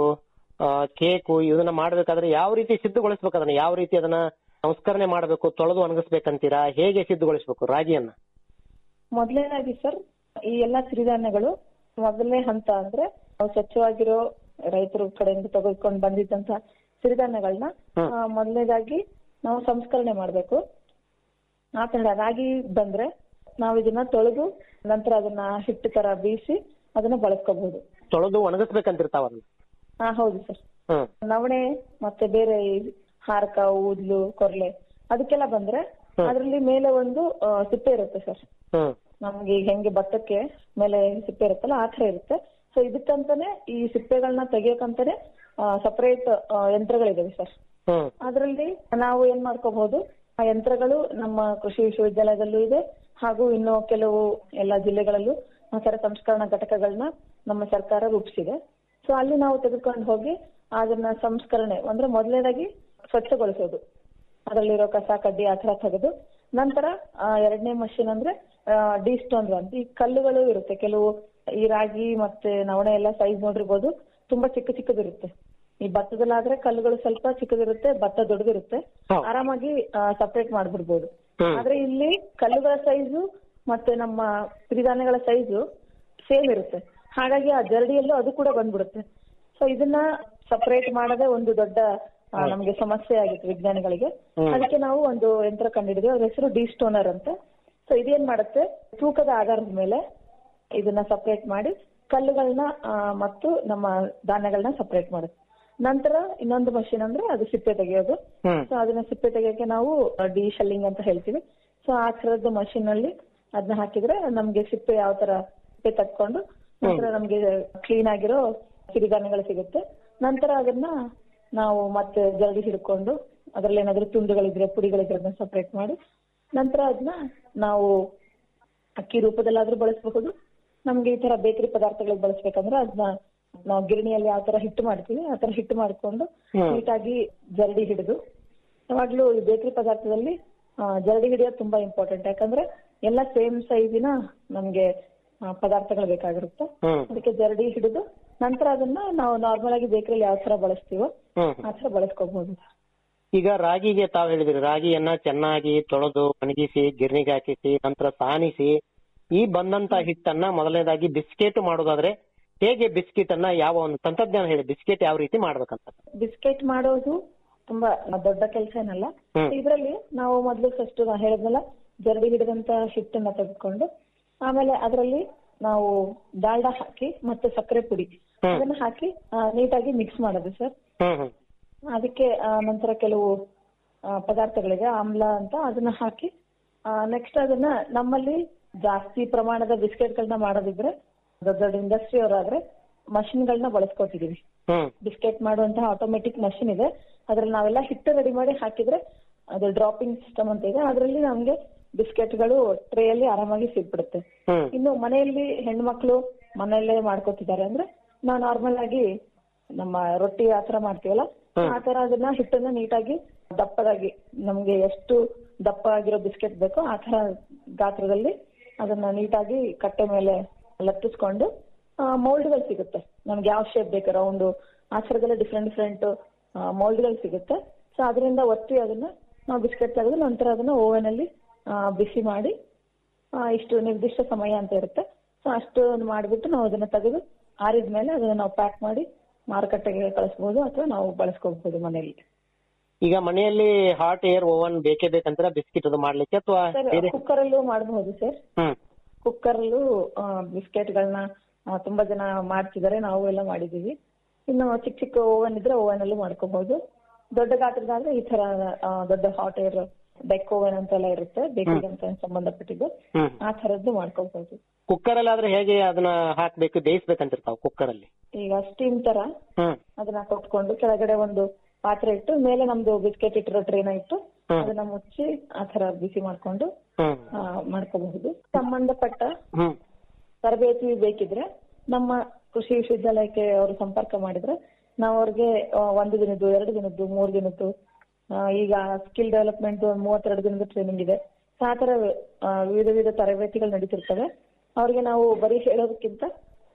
ಕೇಕು ಇದನ್ನ ಮಾಡ್ಬೇಕಾದ್ರೆ ಯಾವ ರೀತಿ ಸಿದ್ಧಗೊಳಿಸ್ಬೇಕು ಅದನ್ನ ಯಾವ ರೀತಿ ಅದನ್ನ ಸಂಸ್ಕರಣೆ ಮಾಡಬೇಕು ತೊಳೆದು ಒಣಗಿಸ್ಬೇಕಂತೀರಾ ಹೇಗೆ ಸಿದ್ಧಗೊಳಿಸ್ಬೇಕು ರಾಗಿಯನ್ನ ಮೊದಲನೇದಾಗಿ ಸರ್ ಈ ಎಲ್ಲಾ ಸಿರಿಧಾನ್ಯಗಳು ಮೊದಲನೇ ಹಂತ ಅಂದ್ರೆ ನಾವು ಸ್ವಚ್ಛವಾಗಿರೋ ರೈತರ ಕಡೆಯಿಂದ ತೆಗೆದುಕೊಂಡು ಬಂದಿದ್ದಂತ ಸಿರಿಧಾನ್ಯಗಳನ್ನ ಮೊದಲನೇದಾಗಿ ನಾವು ಸಂಸ್ಕರಣೆ ಮಾಡ್ಬೇಕು ಆ ತರ ರಾಗಿ ಬಂದ್ರೆ ನಾವು ಇದನ್ನ ತೊಳೆದು ನಂತರ ಅದನ್ನ ಹಿಟ್ಟು ತರ ಬೀಸಿ ಅದನ್ನ ಬಳಸ್ಕೋಬಹುದು ತೊಳೆದು ಒಣಗಿಸ್ಬೇಕಂತಿರ್ತಾವ ಅದನ್ನ ಹಾ ಹೌದು ಸರ್ ಹ್ಮ್ ನವಣೆ ಮತ್ತೆ ಬೇರೆ ಈ ಹಾರಕ ಊದ್ಲು ಕೊರ್ಲೆ ಅದಕ್ಕೆಲ್ಲ ಬಂದ್ರೆ ಅದ್ರಲ್ಲಿ ಮೇಲೆ ಒಂದು ಆ, ಸಿಪ್ಪೆ ಇರುತ್ತೆ ಸರ್ ಹ್ಮ್ ನಮ್ಗೆ ಈಗ ಹೆಂಗೆ ಭತ್ತಕ್ಕೆ ಮೇಲೆ ಸಿಪ್ಪೆ ಇರುತ್ತಲ್ಲ ಆ ತರ ಇರುತ್ತೆ ಸೊ ಇದಕ್ಕಂತಾನೆ ಈ ಸಿಪ್ಪೆಗಳನ್ನ ತೆಗಿಯಕ್ಕಂತಾನೆ ಸಪರೇಟ್ ಯಂತ್ರಗಳಿದಾವೆ ಸರ್ ಹ್ಮ್ ಅದರಲ್ಲಿ ನಾವು ಏನ್ ಮಾಡ್ಕೋಬಹುದು ಆ ಯಂತ್ರಗಳು ನಮ್ಮ ಕೃಷಿ ವಿಶ್ವವಿದ್ಯಾಲಯದಲ್ಲೂ ಇದೆ ಹಾಗೂ ಇನ್ನು ಕೆಲವು ಎಲ್ಲ ಜಿಲ್ಲೆಗಳಲ್ಲೂ ಆ ತರ ಸಂಸ್ಕರಣಾ ಘಟಕಗಳನ್ನ ನಮ್ಮ ಸರ್ಕಾರ ರೂಪಿಸಿದೆ ಸೊ ಅಲ್ಲಿ ನಾವು ತೆಗೆದುಕೊಂಡು ಹೋಗಿ ಅದನ್ನ ಸಂಸ್ಕರಣೆ ಅಂದ್ರೆ ಮೊದಲನೇದಾಗಿ ಸ್ವಚ್ಛಗೊಳಿಸೋದು ಅದರಲ್ಲಿರೋ ಕಸ ಕಡ್ಡಿ ಆ ತರ ತೆಗೆದು ನಂತರ ಆ, ಎರಡನೇ ಮಷಿನ್ ಅಂದ್ರೆ ಡಿ ಸ್ಟೋನ್ ಅಂತ ಈ ಕಲ್ಲುಗಳು ಇರುತ್ತೆ ಕೆಲವು ಈ ರಾಗಿ ಮತ್ತೆ ನವಣೆ ಎಲ್ಲ ಸೈಜ್ ನೋಡಿರ್ಬೋದು ತುಂಬಾ ಚಿಕ್ಕ ಚಿಕ್ಕದಿರುತ್ತೆ ಈ ಭತ್ತದಲ್ಲಾದ್ರೆ ಕಲ್ಲುಗಳು ಸ್ವಲ್ಪ ಚಿಕ್ಕದಿರುತ್ತೆ ಭತ್ತ ದೊಡ್ಡದಿರುತ್ತೆ ಆರಾಮಾಗಿ ಸಪರೇಟ್ ಮಾಡ್ಬಿಡ್ಬೋದು ಆದ್ರೆ ಇಲ್ಲಿ ಕಲ್ಲುಗಳ ಸೈಜು ಮತ್ತೆ ನಮ್ಮ ಸಿರಿಧಾನ್ಯಗಳ ಸೈಜು ಸೇಮ್ ಇರುತ್ತೆ ಹಾಗಾಗಿ ಆ ಜರಡಿಯಲ್ಲೂ ಅದು ಕೂಡ ಬಂದ್ಬಿಡುತ್ತೆ ಸೊ ಇದನ್ನ ಸಪರೇಟ್ ಮಾಡದೆ ಒಂದು ದೊಡ್ಡ ಆ, ನಮ್ಗೆ ಸಮಸ್ಯೆ ಆಗಿತ್ತು ವಿಜ್ಞಾನಿಗಳಿಗೆ ಅದಕ್ಕೆ ನಾವು ಒಂದು ಯಂತ್ರ ಕಂಡಿಡಿದ್ವಿ ಅದ್ರ ಹೆಸರು ಡಿ ಸ್ಟೋನರ್ ಅಂತ ಸೊ ಇದೇನ್ ಮಾಡುತ್ತೆ ತೂಕದ ಆಧಾರದ ಮೇಲೆ ಇದನ್ನ ಸಪರೇಟ್ ಮಾಡಿ ಕಲ್ಲುಗಳನ್ನ ಆ, ಮತ್ತು ನಮ್ಮ ಧಾನ್ಯಗಳನ್ನ ಸಪರೇಟ್ ಮಾಡುತ್ತೆ ನಂತರ ಇನ್ನೊಂದು ಮಷಿನ್ ಅಂದ್ರೆ ಅದು ಸಿಪ್ಪೆ ತೆಗೆಯೋದು ಸೊ ಅದನ್ನ ಸಿಪ್ಪೆ ತೆಗೆಯೋಕೆ ನಾವು ಡಿ ಶೆಲ್ಲಿಂಗ್ ಅಂತ ಹೇಳ್ತೀವಿ ಸೊ ಆ ತರದ್ದು ಮಷಿನ್ ಅಲ್ಲಿ ಅದನ್ನ ಹಾಕಿದ್ರೆ ನಮ್ಗೆ ಸಿಪ್ಪೆ ಯಾವ ತರ ಸಿಪ್ಪೆ ತಕ್ಕೊಂಡು ನಂತರ ನಮ್ಗೆ ಕ್ಲೀನ್ ಆಗಿರೋ ಸಿರಿಧಾನ್ಯಗಳು ಸಿಗುತ್ತೆ ನಂತರ ಅದನ್ನ ನಾವು ಮತ್ತೆ ಜರಡಿ ಹಿಡ್ಕೊಂಡು ಅದ್ರಲ್ಲಿ ಏನಾದ್ರು ತುಂಡುಗಳಿದ್ರೆ ಪುಡಿಗಳಿದ್ರೆ ಅದನ್ನ ಸಪರೇಟ್ ಮಾಡಿ ನಂತರ ಅದನ್ನ ನಾವು ಅಕ್ಕಿ ರೂಪದಲ್ಲಾದ್ರೂ ಬಳಸಬಹುದು ನಮ್ಗೆ ಈ ತರ ಬೇಕರಿ ಪದಾರ್ಥಗಳಿಗೆ ಬಳಸ್ಬೇಕಂದ್ರೆ ಅದನ್ನ ನಾವು ಗಿರಣಿಯಲ್ಲಿ ಯಾವ ತರ ಹಿಟ್ಟು ಮಾಡ್ತೀವಿ ಆ ತರ ಹಿಟ್ಟು ಮಾಡ್ಕೊಂಡು ನೀಟಾಗಿ ಜರಡಿ ಹಿಡಿದು ಯಾವಾಗ್ಲೂ ಈ ಬೇಕರಿ ಪದಾರ್ಥದಲ್ಲಿ ಆ, ಜರಡಿ ಹಿಡಿಯೋದು ತುಂಬಾ ಇಂಪಾರ್ಟೆಂಟ್ ಯಾಕಂದ್ರೆ ಎಲ್ಲ ಸೇಮ್ ಸೈಜಿನ ನಮ್ಗೆ ಆ, ಪದಾರ್ಥಗಳು ಬೇಕಾಗಿರುತ್ತೆ ಅದಕ್ಕೆ ಜರಡಿ ಹಿಡಿದು ನಂತರ ಅದನ್ನ ನಾವು ನಾರ್ಮಲ್ ಆಗಿ ಬೇಕರಿಯಲ್ಲಿ ಯಾವ ತರ ಬಳಸ್ತೀವೋ ಹ್ಮ್ ಆ ತರ ಬಳಸ್ಕೋಬಹುದು ಈಗ ರಾಗಿಗೆ ತಾವ್ ಹೇಳಿದ್ರಿ ರಾಗಿಯನ್ನ ಚೆನ್ನಾಗಿ ತೊಳೆದು ಒಣಗಿಸಿ ಗಿರ್ನಿಗೆ ಹಾಕಿಸಿ ನಂತರ ಸಾನಿಸಿ ಈ ಬಂದಂತ ಹಿಟ್ಟನ್ನ ಮೊದಲನೇದಾಗಿ ಬಿಸ್ಕೆಟ್ ಮಾಡೋದಾದ್ರೆ ಹೇಗೆ ಬಿಸ್ಕಿಟ್ ಅನ್ನ ಯಾವ ಒಂದು ತಂತ್ರಜ್ಞಾನ ಹೇಳಿ ಬಿಸ್ಕೆಟ್ ಯಾವ ರೀತಿ ಮಾಡ್ಬೇಕಂತ ಬಿಸ್ಕೆಟ್ ಮಾಡೋದು ತುಂಬಾ ದೊಡ್ಡ ಕೆಲಸ ಏನಲ್ಲ ಹ್ಮ್. ಇದರಲ್ಲಿ ನಾವು ಮೊದಲು ಫಸ್ಟ್ ನಾ ಹೇಳಿದ್ನಲ್ಲ ಜರಡಿ ಹಿಡಿದಂತ ಹಿಟ್ಟನ್ನ ತೆಗೆದುಕೊಂಡು ಆಮೇಲೆ ಅದರಲ್ಲಿ ನಾವು ಡಾಲ್ಡಾ ಹಾಕಿ ಮತ್ತೆ ಸಕ್ಕರೆ ಪುಡಿ ಹ್ಮ್. ಅದನ್ನ ಹಾಕಿ ಆ, ನೀಟಾಗಿ ಮಿಕ್ಸ್ ಮಾಡೋದು ಸರ್ ಹ್ಮ್ ಹ್ಮ್ ಅದಕ್ಕೆ ಆ, ನಂತರ ಕೆಲವು ಆ, ಪದಾರ್ಥಗಳಿವೆ ಆಮ್ಲ ಅಂತ ಅದನ್ನ ಹಾಕಿ ನೆಕ್ಸ್ಟ್ ಅದನ್ನ ನಮ್ಮಲ್ಲಿ ಜಾಸ್ತಿ ಪ್ರಮಾಣದ ಬಿಸ್ಕೆಟ್ಗಳನ್ನ ಮಾಡೋದಿದ್ರೆ ದೊಡ್ಡ ದೊಡ್ಡ ಇಂಡಸ್ಟ್ರಿ ಅವರಾದ್ರೆ ಮಷಿನ್ಗಳನ್ನ ಬಳಸ್ಕೊತಿದೀವಿ ಹ್ಮ್ ಬಿಸ್ಕೆಟ್ ಮಾಡುವಂತಹ ಆಟೋಮೆಟಿಕ್ ಮಷಿನ್ ಇದೆ ಅದ್ರಲ್ಲಿ ನಾವೆಲ್ಲ ಹಿಟ್ಟು ರೆಡಿ ಮಾಡಿ ಹಾಕಿದ್ರೆ ಅದು ಡ್ರಾಪಿಂಗ್ ಸಿಸ್ಟಮ್ ಅಂತ ಇದೆ ಅದರಲ್ಲಿ ನಮ್ಗೆ ಬಿಸ್ಕೆಟ್ಗಳು ಟ್ರೇಯಲ್ಲಿ ಆರಾಮಾಗಿ ಸಿಗ್ಬಿಡುತ್ತೆ ಹ್ಮ್ ಇನ್ನು ಮನೆಯಲ್ಲಿ ಹೆಣ್ಮಕ್ಳು ಮನೆಯಲ್ಲೇ ಮಾಡ್ಕೊತಿದ್ದಾರೆ ಅಂದ್ರೆ ನಾವು ನಾರ್ಮಲ್ ಆಗಿ ನಮ್ಮ ರೊಟ್ಟಿ ಆತರ ಮಾಡ್ತೀವಲ್ಲ ಹ್ಮ್. ಆ ತರ ಅದನ್ನ ಹಿಟ್ಟನ್ನ ನೀಟಾಗಿ ದಪ್ಪದಾಗಿ ನಮ್ಗೆ ಎಷ್ಟು ದಪ್ಪ ಆಗಿರೋ ಬಿಸ್ಕೆಟ್ ಬೇಕೋ ಆ ತರ ಗಾತ್ರದಲ್ಲಿ ಅದನ್ನ ನೀಟಾಗಿ ಕಟ್ಟೆ ಮೇಲೆ ಲಟ್ಟಿಸ್ಕೊಂಡು ಮೌಲ್ಡ್ಗಳು ಸಿಗುತ್ತೆ ನಮ್ಗೆ ಯಾವ ಶೇಪ್ ಬೇಕು ರೌಂಡ್ ಆ ಥರದಲ್ಲೇ ಡಿಫ್ರೆಂಟ್ ಡಿಫ್ರೆಂಟ್ ಮೌಲ್ಡ್ಗಳು ಸಿಗುತ್ತೆ ಸೊ ಅದರಿಂದ ಒತ್ತಿ ಅದನ್ನ ನಾವು ಬಿಸ್ಕೆಟ್ ತೆಗೆದು ನಂತರ ಅದನ್ನ ಓವೆನ್ ಅಲ್ಲಿ ಆ, ಬಿಸಿ ಮಾಡಿ ಆ, ಇಷ್ಟು ನಿರ್ದಿಷ್ಟ ಸಮಯ ಅಂತ ಇರುತ್ತೆ ಸೊ ಅಷ್ಟು ಮಾಡ್ಬಿಟ್ಟು ನಾವು ಅದನ್ನ ತೆಗೆದು ಆರಿದ ಮೇಲೆ ಅದನ್ನ ನಾವು ಪ್ಯಾಕ್ ಮಾಡಿ ಮಾರುಕಟ್ಟೆಗೆ ಕಳಿಸ್ಬೋದು ಅಥವಾ ನಾವು ಬಳಸ್ಕೋಬಹುದು ಮನೆಯಲ್ಲಿ ಈಗ ಮನೆಯಲ್ಲಿ ಹಾಟ್ ಏರ್ ಓವನ್ ಬೇಕೇ ಬೇಕಂತೀರಾ ಬಿಸ್ಕಿಟ್ ಅದು ಮಾಡ್ಲಿಕ್ಕೆ ಅಥವಾ ಸರ್ ಬೇರೆ ಕುಕ್ಕರ್ ಅಲ್ಲೂ ಮಾಡಬಹುದು ಸರ್ ಹ್ಮ್ ಕುಕ್ಕರ್ ಅಲ್ಲೂ ಬಿಸ್ಕೆಟ್ಗಳನ್ನ ತುಂಬಾ ಜನ ಮಾಡ್ತಿದ್ದಾರೆ ನಾವು ಎಲ್ಲ ಮಾಡಿದೀವಿ ಇನ್ನು ಚಿಕ್ಕ ಚಿಕ್ಕ ಓವನ್ ಇದ್ರೆ ಓವನ್ ಅಲ್ಲೂ ಮಾಡ್ಕೋಬಹುದು ದೊಡ್ಡ ಗಾತ್ರದಾದ್ರೆ ಈ ತರ ಆ, ದೊಡ್ಡ ಹಾಟ್ ಏರ್ ಬೆಕ್ ಓವನ್ ಅಂತೆಲ್ಲ ಇರುತ್ತೆ ಬೇಕಿಗೆ ಅಂತ ಸಂಬಂಧಪಟ್ಟಿದ್ದು ಹ್ಮ್ ಆ ತರದ್ದು ಮಾಡ್ಕೋಬಹುದು ಕುಕ್ಕರ್ ಅಲ್ಲಿ ಆದ್ರೆ ಹೇಗೆ ಅದನ್ನ ಹಾಕ್ಬೇಕು ಬೇಯಿಸ್ಬೇಕಂತಿರ್ತಾವ ಕುಕ್ಕರ್ ಅಲ್ಲಿ ಈಗ ಸ್ಟೀಮ್ ತರ ಹ್ಮ್ ಅದನ್ನ ಕೊಟ್ಕೊಂಡು ಕೆಳಗಡೆ ಒಂದು ಪಾತ್ರೆ ಇಟ್ಟು ಮೇಲೆ ನಮ್ದು ಬಿಸ್ಕೆಟ್ ಇಟ್ಟಿರೋ ಟ್ರೇನ ಇಟ್ಟು ಹ್ಮ್. ಅದನ್ನ ಮುಚ್ಚಿ ಆ ತರ ಬಿಸಿ ಮಾಡ್ಕೊಂಡು ಹ್ಮ್ ಆ, ಮಾಡ್ಕೋಬಹುದು ಸಂಬಂಧಪಟ್ಟ ಹ್ಮ್ ತರಬೇತಿ ಬೇಕಿದ್ರೆ ನಮ್ಮ ಕೃಷಿ ವಿಶ್ವವಿದ್ಯಾಲಯಕ್ಕೆ ಅವರು ಸಂಪರ್ಕ ಮಾಡಿದ್ರೆ ನಾವು ಅವ್ರಿಗೆ ಆ, ಒಂದು ದಿನದ್ದು ಎರಡು ದಿನದ್ದು ಮೂರು ದಿನದ್ದು ಆ, ಈಗ ಸ್ಕಿಲ್ ಡೆವಲಪ್ಮೆಂಟ್ ಮೂವತ್ತೆರಡು ದಿನದ ಟ್ರೈನಿಂಗ್ ಇದೆ ಸೊ ಆ ತರ ಆ, ವಿವಿಧ ವಿವಿಧ ತರಬೇತಿಗಳು ನಡೀತಿರ್ತವೆ ಅವ್ರಿಗೆ ನಾವು ಬರೀ ಹೇಳೋದಕ್ಕಿಂತ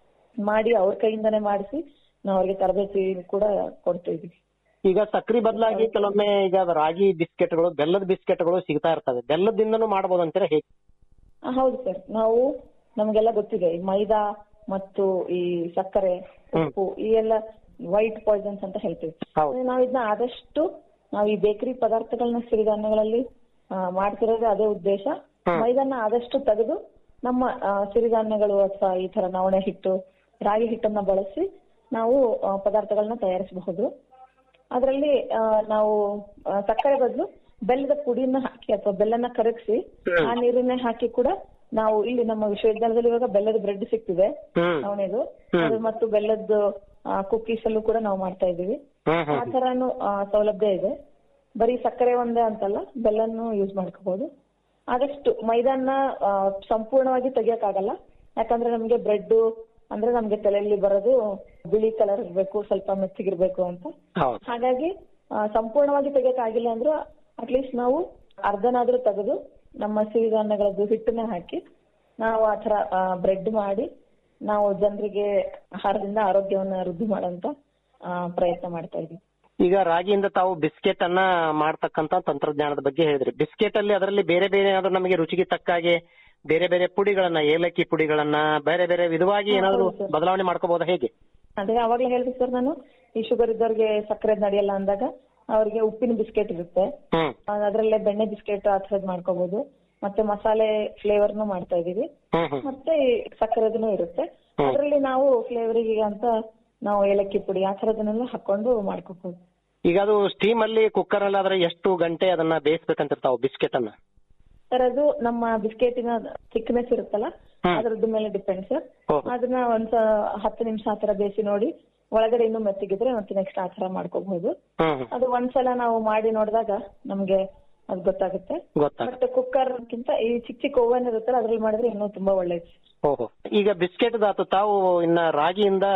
ಮಾಡಿ ಅವ್ರ ಕೈಯಿಂದಾನೇ ಮಾಡಿಸಿ ನಾವು ಅವ್ರಿಗೆ ತರಬೇತಿ ಕೂಡ ಕೊಡ್ತಾ ಇದೀವಿ ಈಗ ಸಕ್ರಿ ಬದಲಾಗಿ ಕೆಲವೊಮ್ಮೆ ಈಗ ರಾಗಿ ಬಿಸ್ಕೆಟ್ಗಳು ಬೆಲ್ಲದ ಬಿಸ್ಕೆಟ್ಗಳು ಸಿಗ್ತಾ ಇರ್ತವೆ ಬೆಲ್ಲದಿಂದನೂ ಮಾಡ್ಬೋದು ಅಂತೀರಾ ಹೇಗೆ ಆ, ಹೌದು ಸರ್ ನಾವು ನಮ್ಗೆಲ್ಲ ಗೊತ್ತಿದೆ ಈ ಮೈದಾ ಮತ್ತು ಈ ಸಕ್ಕರೆ ಉಪ್ಪು ಈ ಎಲ್ಲ ವೈಟ್ ಪಾಯ್ಸನ್ಸ್ ಅಂತ ಹೇಳ್ತೀವಿ ಹೌದು. ನಾವು ಇದನ್ನ ಆದಷ್ಟು ನಾವು ಈ ಬೇಕರಿ ಪದಾರ್ಥಗಳನ್ನ ಸಿರಿಧಾನ್ಯಗಳಲ್ಲಿ ಆ, ಮಾಡ್ತಿರೋದೇ ಅದೇ ಉದ್ದೇಶ ಮೈದಾನ ಆದಷ್ಟು ತೆಗೆದು ನಮ್ಮ ಆ, ಸಿರಿಧಾನ್ಯಗಳು ಅಥವಾ ಈ ತರ ನವಣೆ ಹಿಟ್ಟು ರಾಗಿ ಹಿಟ್ಟನ್ನ ಬಳಸಿ ನಾವು ಆ, ಪದಾರ್ಥಗಳನ್ನ ತಯಾರಿಸಬಹುದು ಅದರಲ್ಲಿ ನಾವು ಆ, ಸಕ್ಕರೆ ಬದಲು ಬೆಲ್ಲದ ಪುಡಿನ ಹಾಕಿ ಅಥವಾ ಬೆಲ್ಲನ ಕರಗಿಸಿ ಆ ನೀರನ್ನೇ ಹಾಕಿ ಕೂಡ ನಾವು ಇಲ್ಲಿ ನಮ್ಮ ವಿಶ್ವವಿದ್ಯಾಲಯದಲ್ಲಿ ಇವಾಗ ಬೆಲ್ಲದ ಬ್ರೆಡ್ ಸಿಗ್ತಿದೆ ಹ್ಮ್. ನವಣೆದು ಹ್ಮ್. ಅದು ಮತ್ತು ಬೆಲ್ಲದ ಕುಕ್ಕೀಸ್ ಅಲ್ಲೂ ಕೂಡ ನಾವು ಮಾಡ್ತಾ ಇದೀವಿ ಹ್ಮ್ ಆ ಹ್ಮ್ ತರಾನು ಆ, ಸೌಲಭ್ಯ ಇದೆ ಬರೀ ಸಕ್ಕರೆ ಒಂದೇ ಅಂತಲ್ಲ ಬೆಲ್ಲನ್ನು ಯೂಸ್ ಮಾಡ್ಕೋಬಹುದು ಆದಷ್ಟು ಮೈದಾನ ಆ, ಸಂಪೂರ್ಣವಾಗಿ ತೆಗಿಯಕ್ಕಾಗಲ್ಲ ಯಾಕಂದ್ರೆ ನಮ್ಗೆ ಬ್ರೆಡ್ ಅಂದ್ರೆ ನಮ್ಗೆ ತಲೆಯಲ್ಲಿ ಬರೋದು ಬಿಳಿ ಕಲರ್ ಇರ್ಬೇಕು ಸ್ವಲ್ಪ ಮೆತ್ತಗಿರ್ಬೇಕು ಅಂತ ಹೌದು ಹಾಗಾಗಿ ಆ, ಸಂಪೂರ್ಣವಾಗಿ ತೆಗಿಯಕ್ಕಾಗಿಲ್ಲ ಅಂದ್ರೂ ಅಟ್ಲೀಸ್ಟ್ ನಾವು ಅರ್ಧನಾದ್ರೂ ತೆಗೆದು ನಮ್ಮ ಸಿರಿಧಾನ್ಯಗಳದ್ದು ಹಿಟ್ಟನ್ನ ಹಾಕಿ ನಾವು ಆ ತರ ಬ್ರೆಡ್ ಮಾಡಿ ನಾವು ಜನರಿಗೆ ಆಹಾರದಿಂದ ಆರೋಗ್ಯವನ್ನ ವೃದ್ಧಿ ಮಾಡೋಂತ ಆ, ಪ್ರಯತ್ನ ಮಾಡ್ತಾ ಇದೀವಿ ಈಗ ರಾಗಿಯಿಂದ ತಾವು ಬಿಸ್ಕೆಟ್ ಅನ್ನ ಮಾಡ್ತಕ್ಕಂತ ತಂತ್ರಜ್ಞಾನದ ಬಗ್ಗೆ ಹೇಳಿದ್ರಿ ಬಿಸ್ಕೆಟ್ ಅಲ್ಲಿ ಅದರಲ್ಲಿ ಬೇರೆ ಬೇರೆ ಏನಾದ್ರು ನಮಗೆ ರುಚಿಗೆ ತಕ್ಕ ಹಾಗೆ ಬೇರೆ ಬೇರೆ ಪುಡಿಗಳನ್ನ ಏಲಕ್ಕಿ ಪುಡಿಗಳನ್ನ ಬೇರೆ ಬೇರೆ ವಿಧವಾಗಿ ಏನಾದ್ರು ಬದಲಾವಣೆ ಮಾಡ್ಕೋಬಹುದಾ ಹೇಗೆ ಅದೇ ಅವಾಗ್ಲೇ ಹೇಳಿದೆ ಸರ್ ನಾನು ಈ ಶುಗರ್ ಇದ್ದವ್ರಿಗೆ ಸಕ್ಕರೆ ನಡೆಯಲ್ಲ ಅಂದಾಗ ಅವ್ರಿಗೆ ಉಪ್ಪಿನ ಬಿಸ್ಕೆಟ್ ಇರುತ್ತೆ ಹ್ಮ್ ಆ, ಅದ್ರಲ್ಲೇ ಬೆಣ್ಣೆ ಬಿಸ್ಕೆಟ್ ಆ ಥರದ್ ಮಾಡ್ಕೋಬಹುದು ಮತ್ತೆ ಮಸಾಲೆ ಫ್ಲೇವರ್ನು ಮಾಡ್ತಾ ಇದೀವಿ ಹ್ಮ್ ಹ್ಮ್ ಮತ್ತೆ ಸಕ್ಕರೆದೂ ಇರುತ್ತೆ ಅದ್ರಲ್ಲಿ ನಾವು ಫ್ಲೇವರಿಗೆ ಅಂತ ನಾವು ಏಲಕ್ಕಿ ಪುಡಿ ಆ ಥರದನ್ನೆಲ್ಲ ಹಾಕೊಂಡು ಮಾಡ್ಕೋಬಹುದು ಈಗ ಅದು ಸ್ಟೀಮ್ ಅಲ್ಲಿ ಕುಕ್ಕರ್ ಅಲ್ಲಿ ಆದ್ರೆ ಎಷ್ಟು ಗಂಟೆ ಅದನ್ನ ಬೇಯಿಸ್ಬೇಕಂತಿರ್ತಾವ ಬಿಸ್ಕೆಟ್ ಅನ್ನ ಸರ್ ಅದು ನಮ್ಮ ಬಿಸ್ಕೆಟಿನ ಥಿಕ್ನೆಸ್ ಇರುತ್ತಲ್ಲ ಅದ್ರದ್ದು ಮೇಲೆ ಡಿಪೆಂಡ್ ಸರ್ ಅದನ್ನ ಒಂದ್ ಸ- ಹತ್ತು ನಿಮಿಷ ಆ ತರ ಬೇಯಿಸಿ ನೋಡಿ ಒಳಗಡೆ ಇನ್ನೂ ಮೆತ್ತಗಿದ್ರೆ ಮತ್ತೆ ನೆಕ್ಸ್ಟ್ ಆ ತರ ಮಾಡ್ಕೋಬಹುದು ಹ್ಮ್ ಅದು ಒಂದ್ಸಲ ನಾವು ಮಾಡಿ ನೋಡಿದಾಗ ನಮ್ಗೆ ಅದು ಗೊತ್ತಾಗುತ್ತೆ ಗೊತ್ತಾಗ ಬಟ್ ಕುಕ್ಕರ್ ಗಿಂತ ಈ ಚಿಕ್ಕ ಚಿಕ್ಕ ಓವನ್ ಇರುತ್ತಲ್ಲ ಅದ್ರಲ್ಲಿ ಮಾಡಿದ್ರೆ ಇನ್ನೂ ತುಂಬಾ ಒಳ್ಳೇದು ಓಹೋ ಈಗ ಬಿಸ್ಕೆಟ್ ಆತು ತಾವು ಇನ್ನ ರಾಗಿಯಿಂದ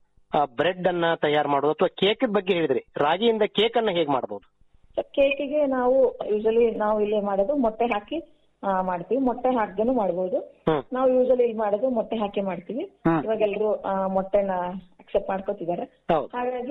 ಬ್ರೆಡ್ ಅನ್ನ ತಯಾರು ಮಾಡೋದು ಅಥವಾ ಕೇಕ್ ಬಗ್ಗೆ ಹೇಳಿದ್ರಿ ರಾಗಿಯಿಂದ ಕೇಕ್ ಅನ್ನ ಹೇಗ್ ಮಾಡಬಹುದು ಕೇಕಿಗೆ ನಾವು ಯೂಶಲಿ ನಾವು ಇಲ್ಲಿ ಮಾಡೋದು ಮೊಟ್ಟೆ ಹಾಕಿ ಆ, ಮಾಡ್ತೀವಿ ಮೊಟ್ಟೆ ಹಾಕ್ದೇನು ಮಾಡ್ಬೋದು ಹ್ಮ್. ನಾವು ಯೂಶಲಿ ಇಲ್ಲಿ ಮಾಡೋದು ಮೊಟ್ಟೆ ಹಾಕಿ ಮಾಡ್ತೀವಿ ಹ್ಮ್. ಇವಾಗ ಎಲ್ರು ಆ, ಮೊಟ್ಟೆನ ಅಕ್ಸೆಪ್ಟ್ ಮಾಡ್ಕೋತಿದ್ದಾರೆ ಹೌದು ಹಾಗಾಗಿ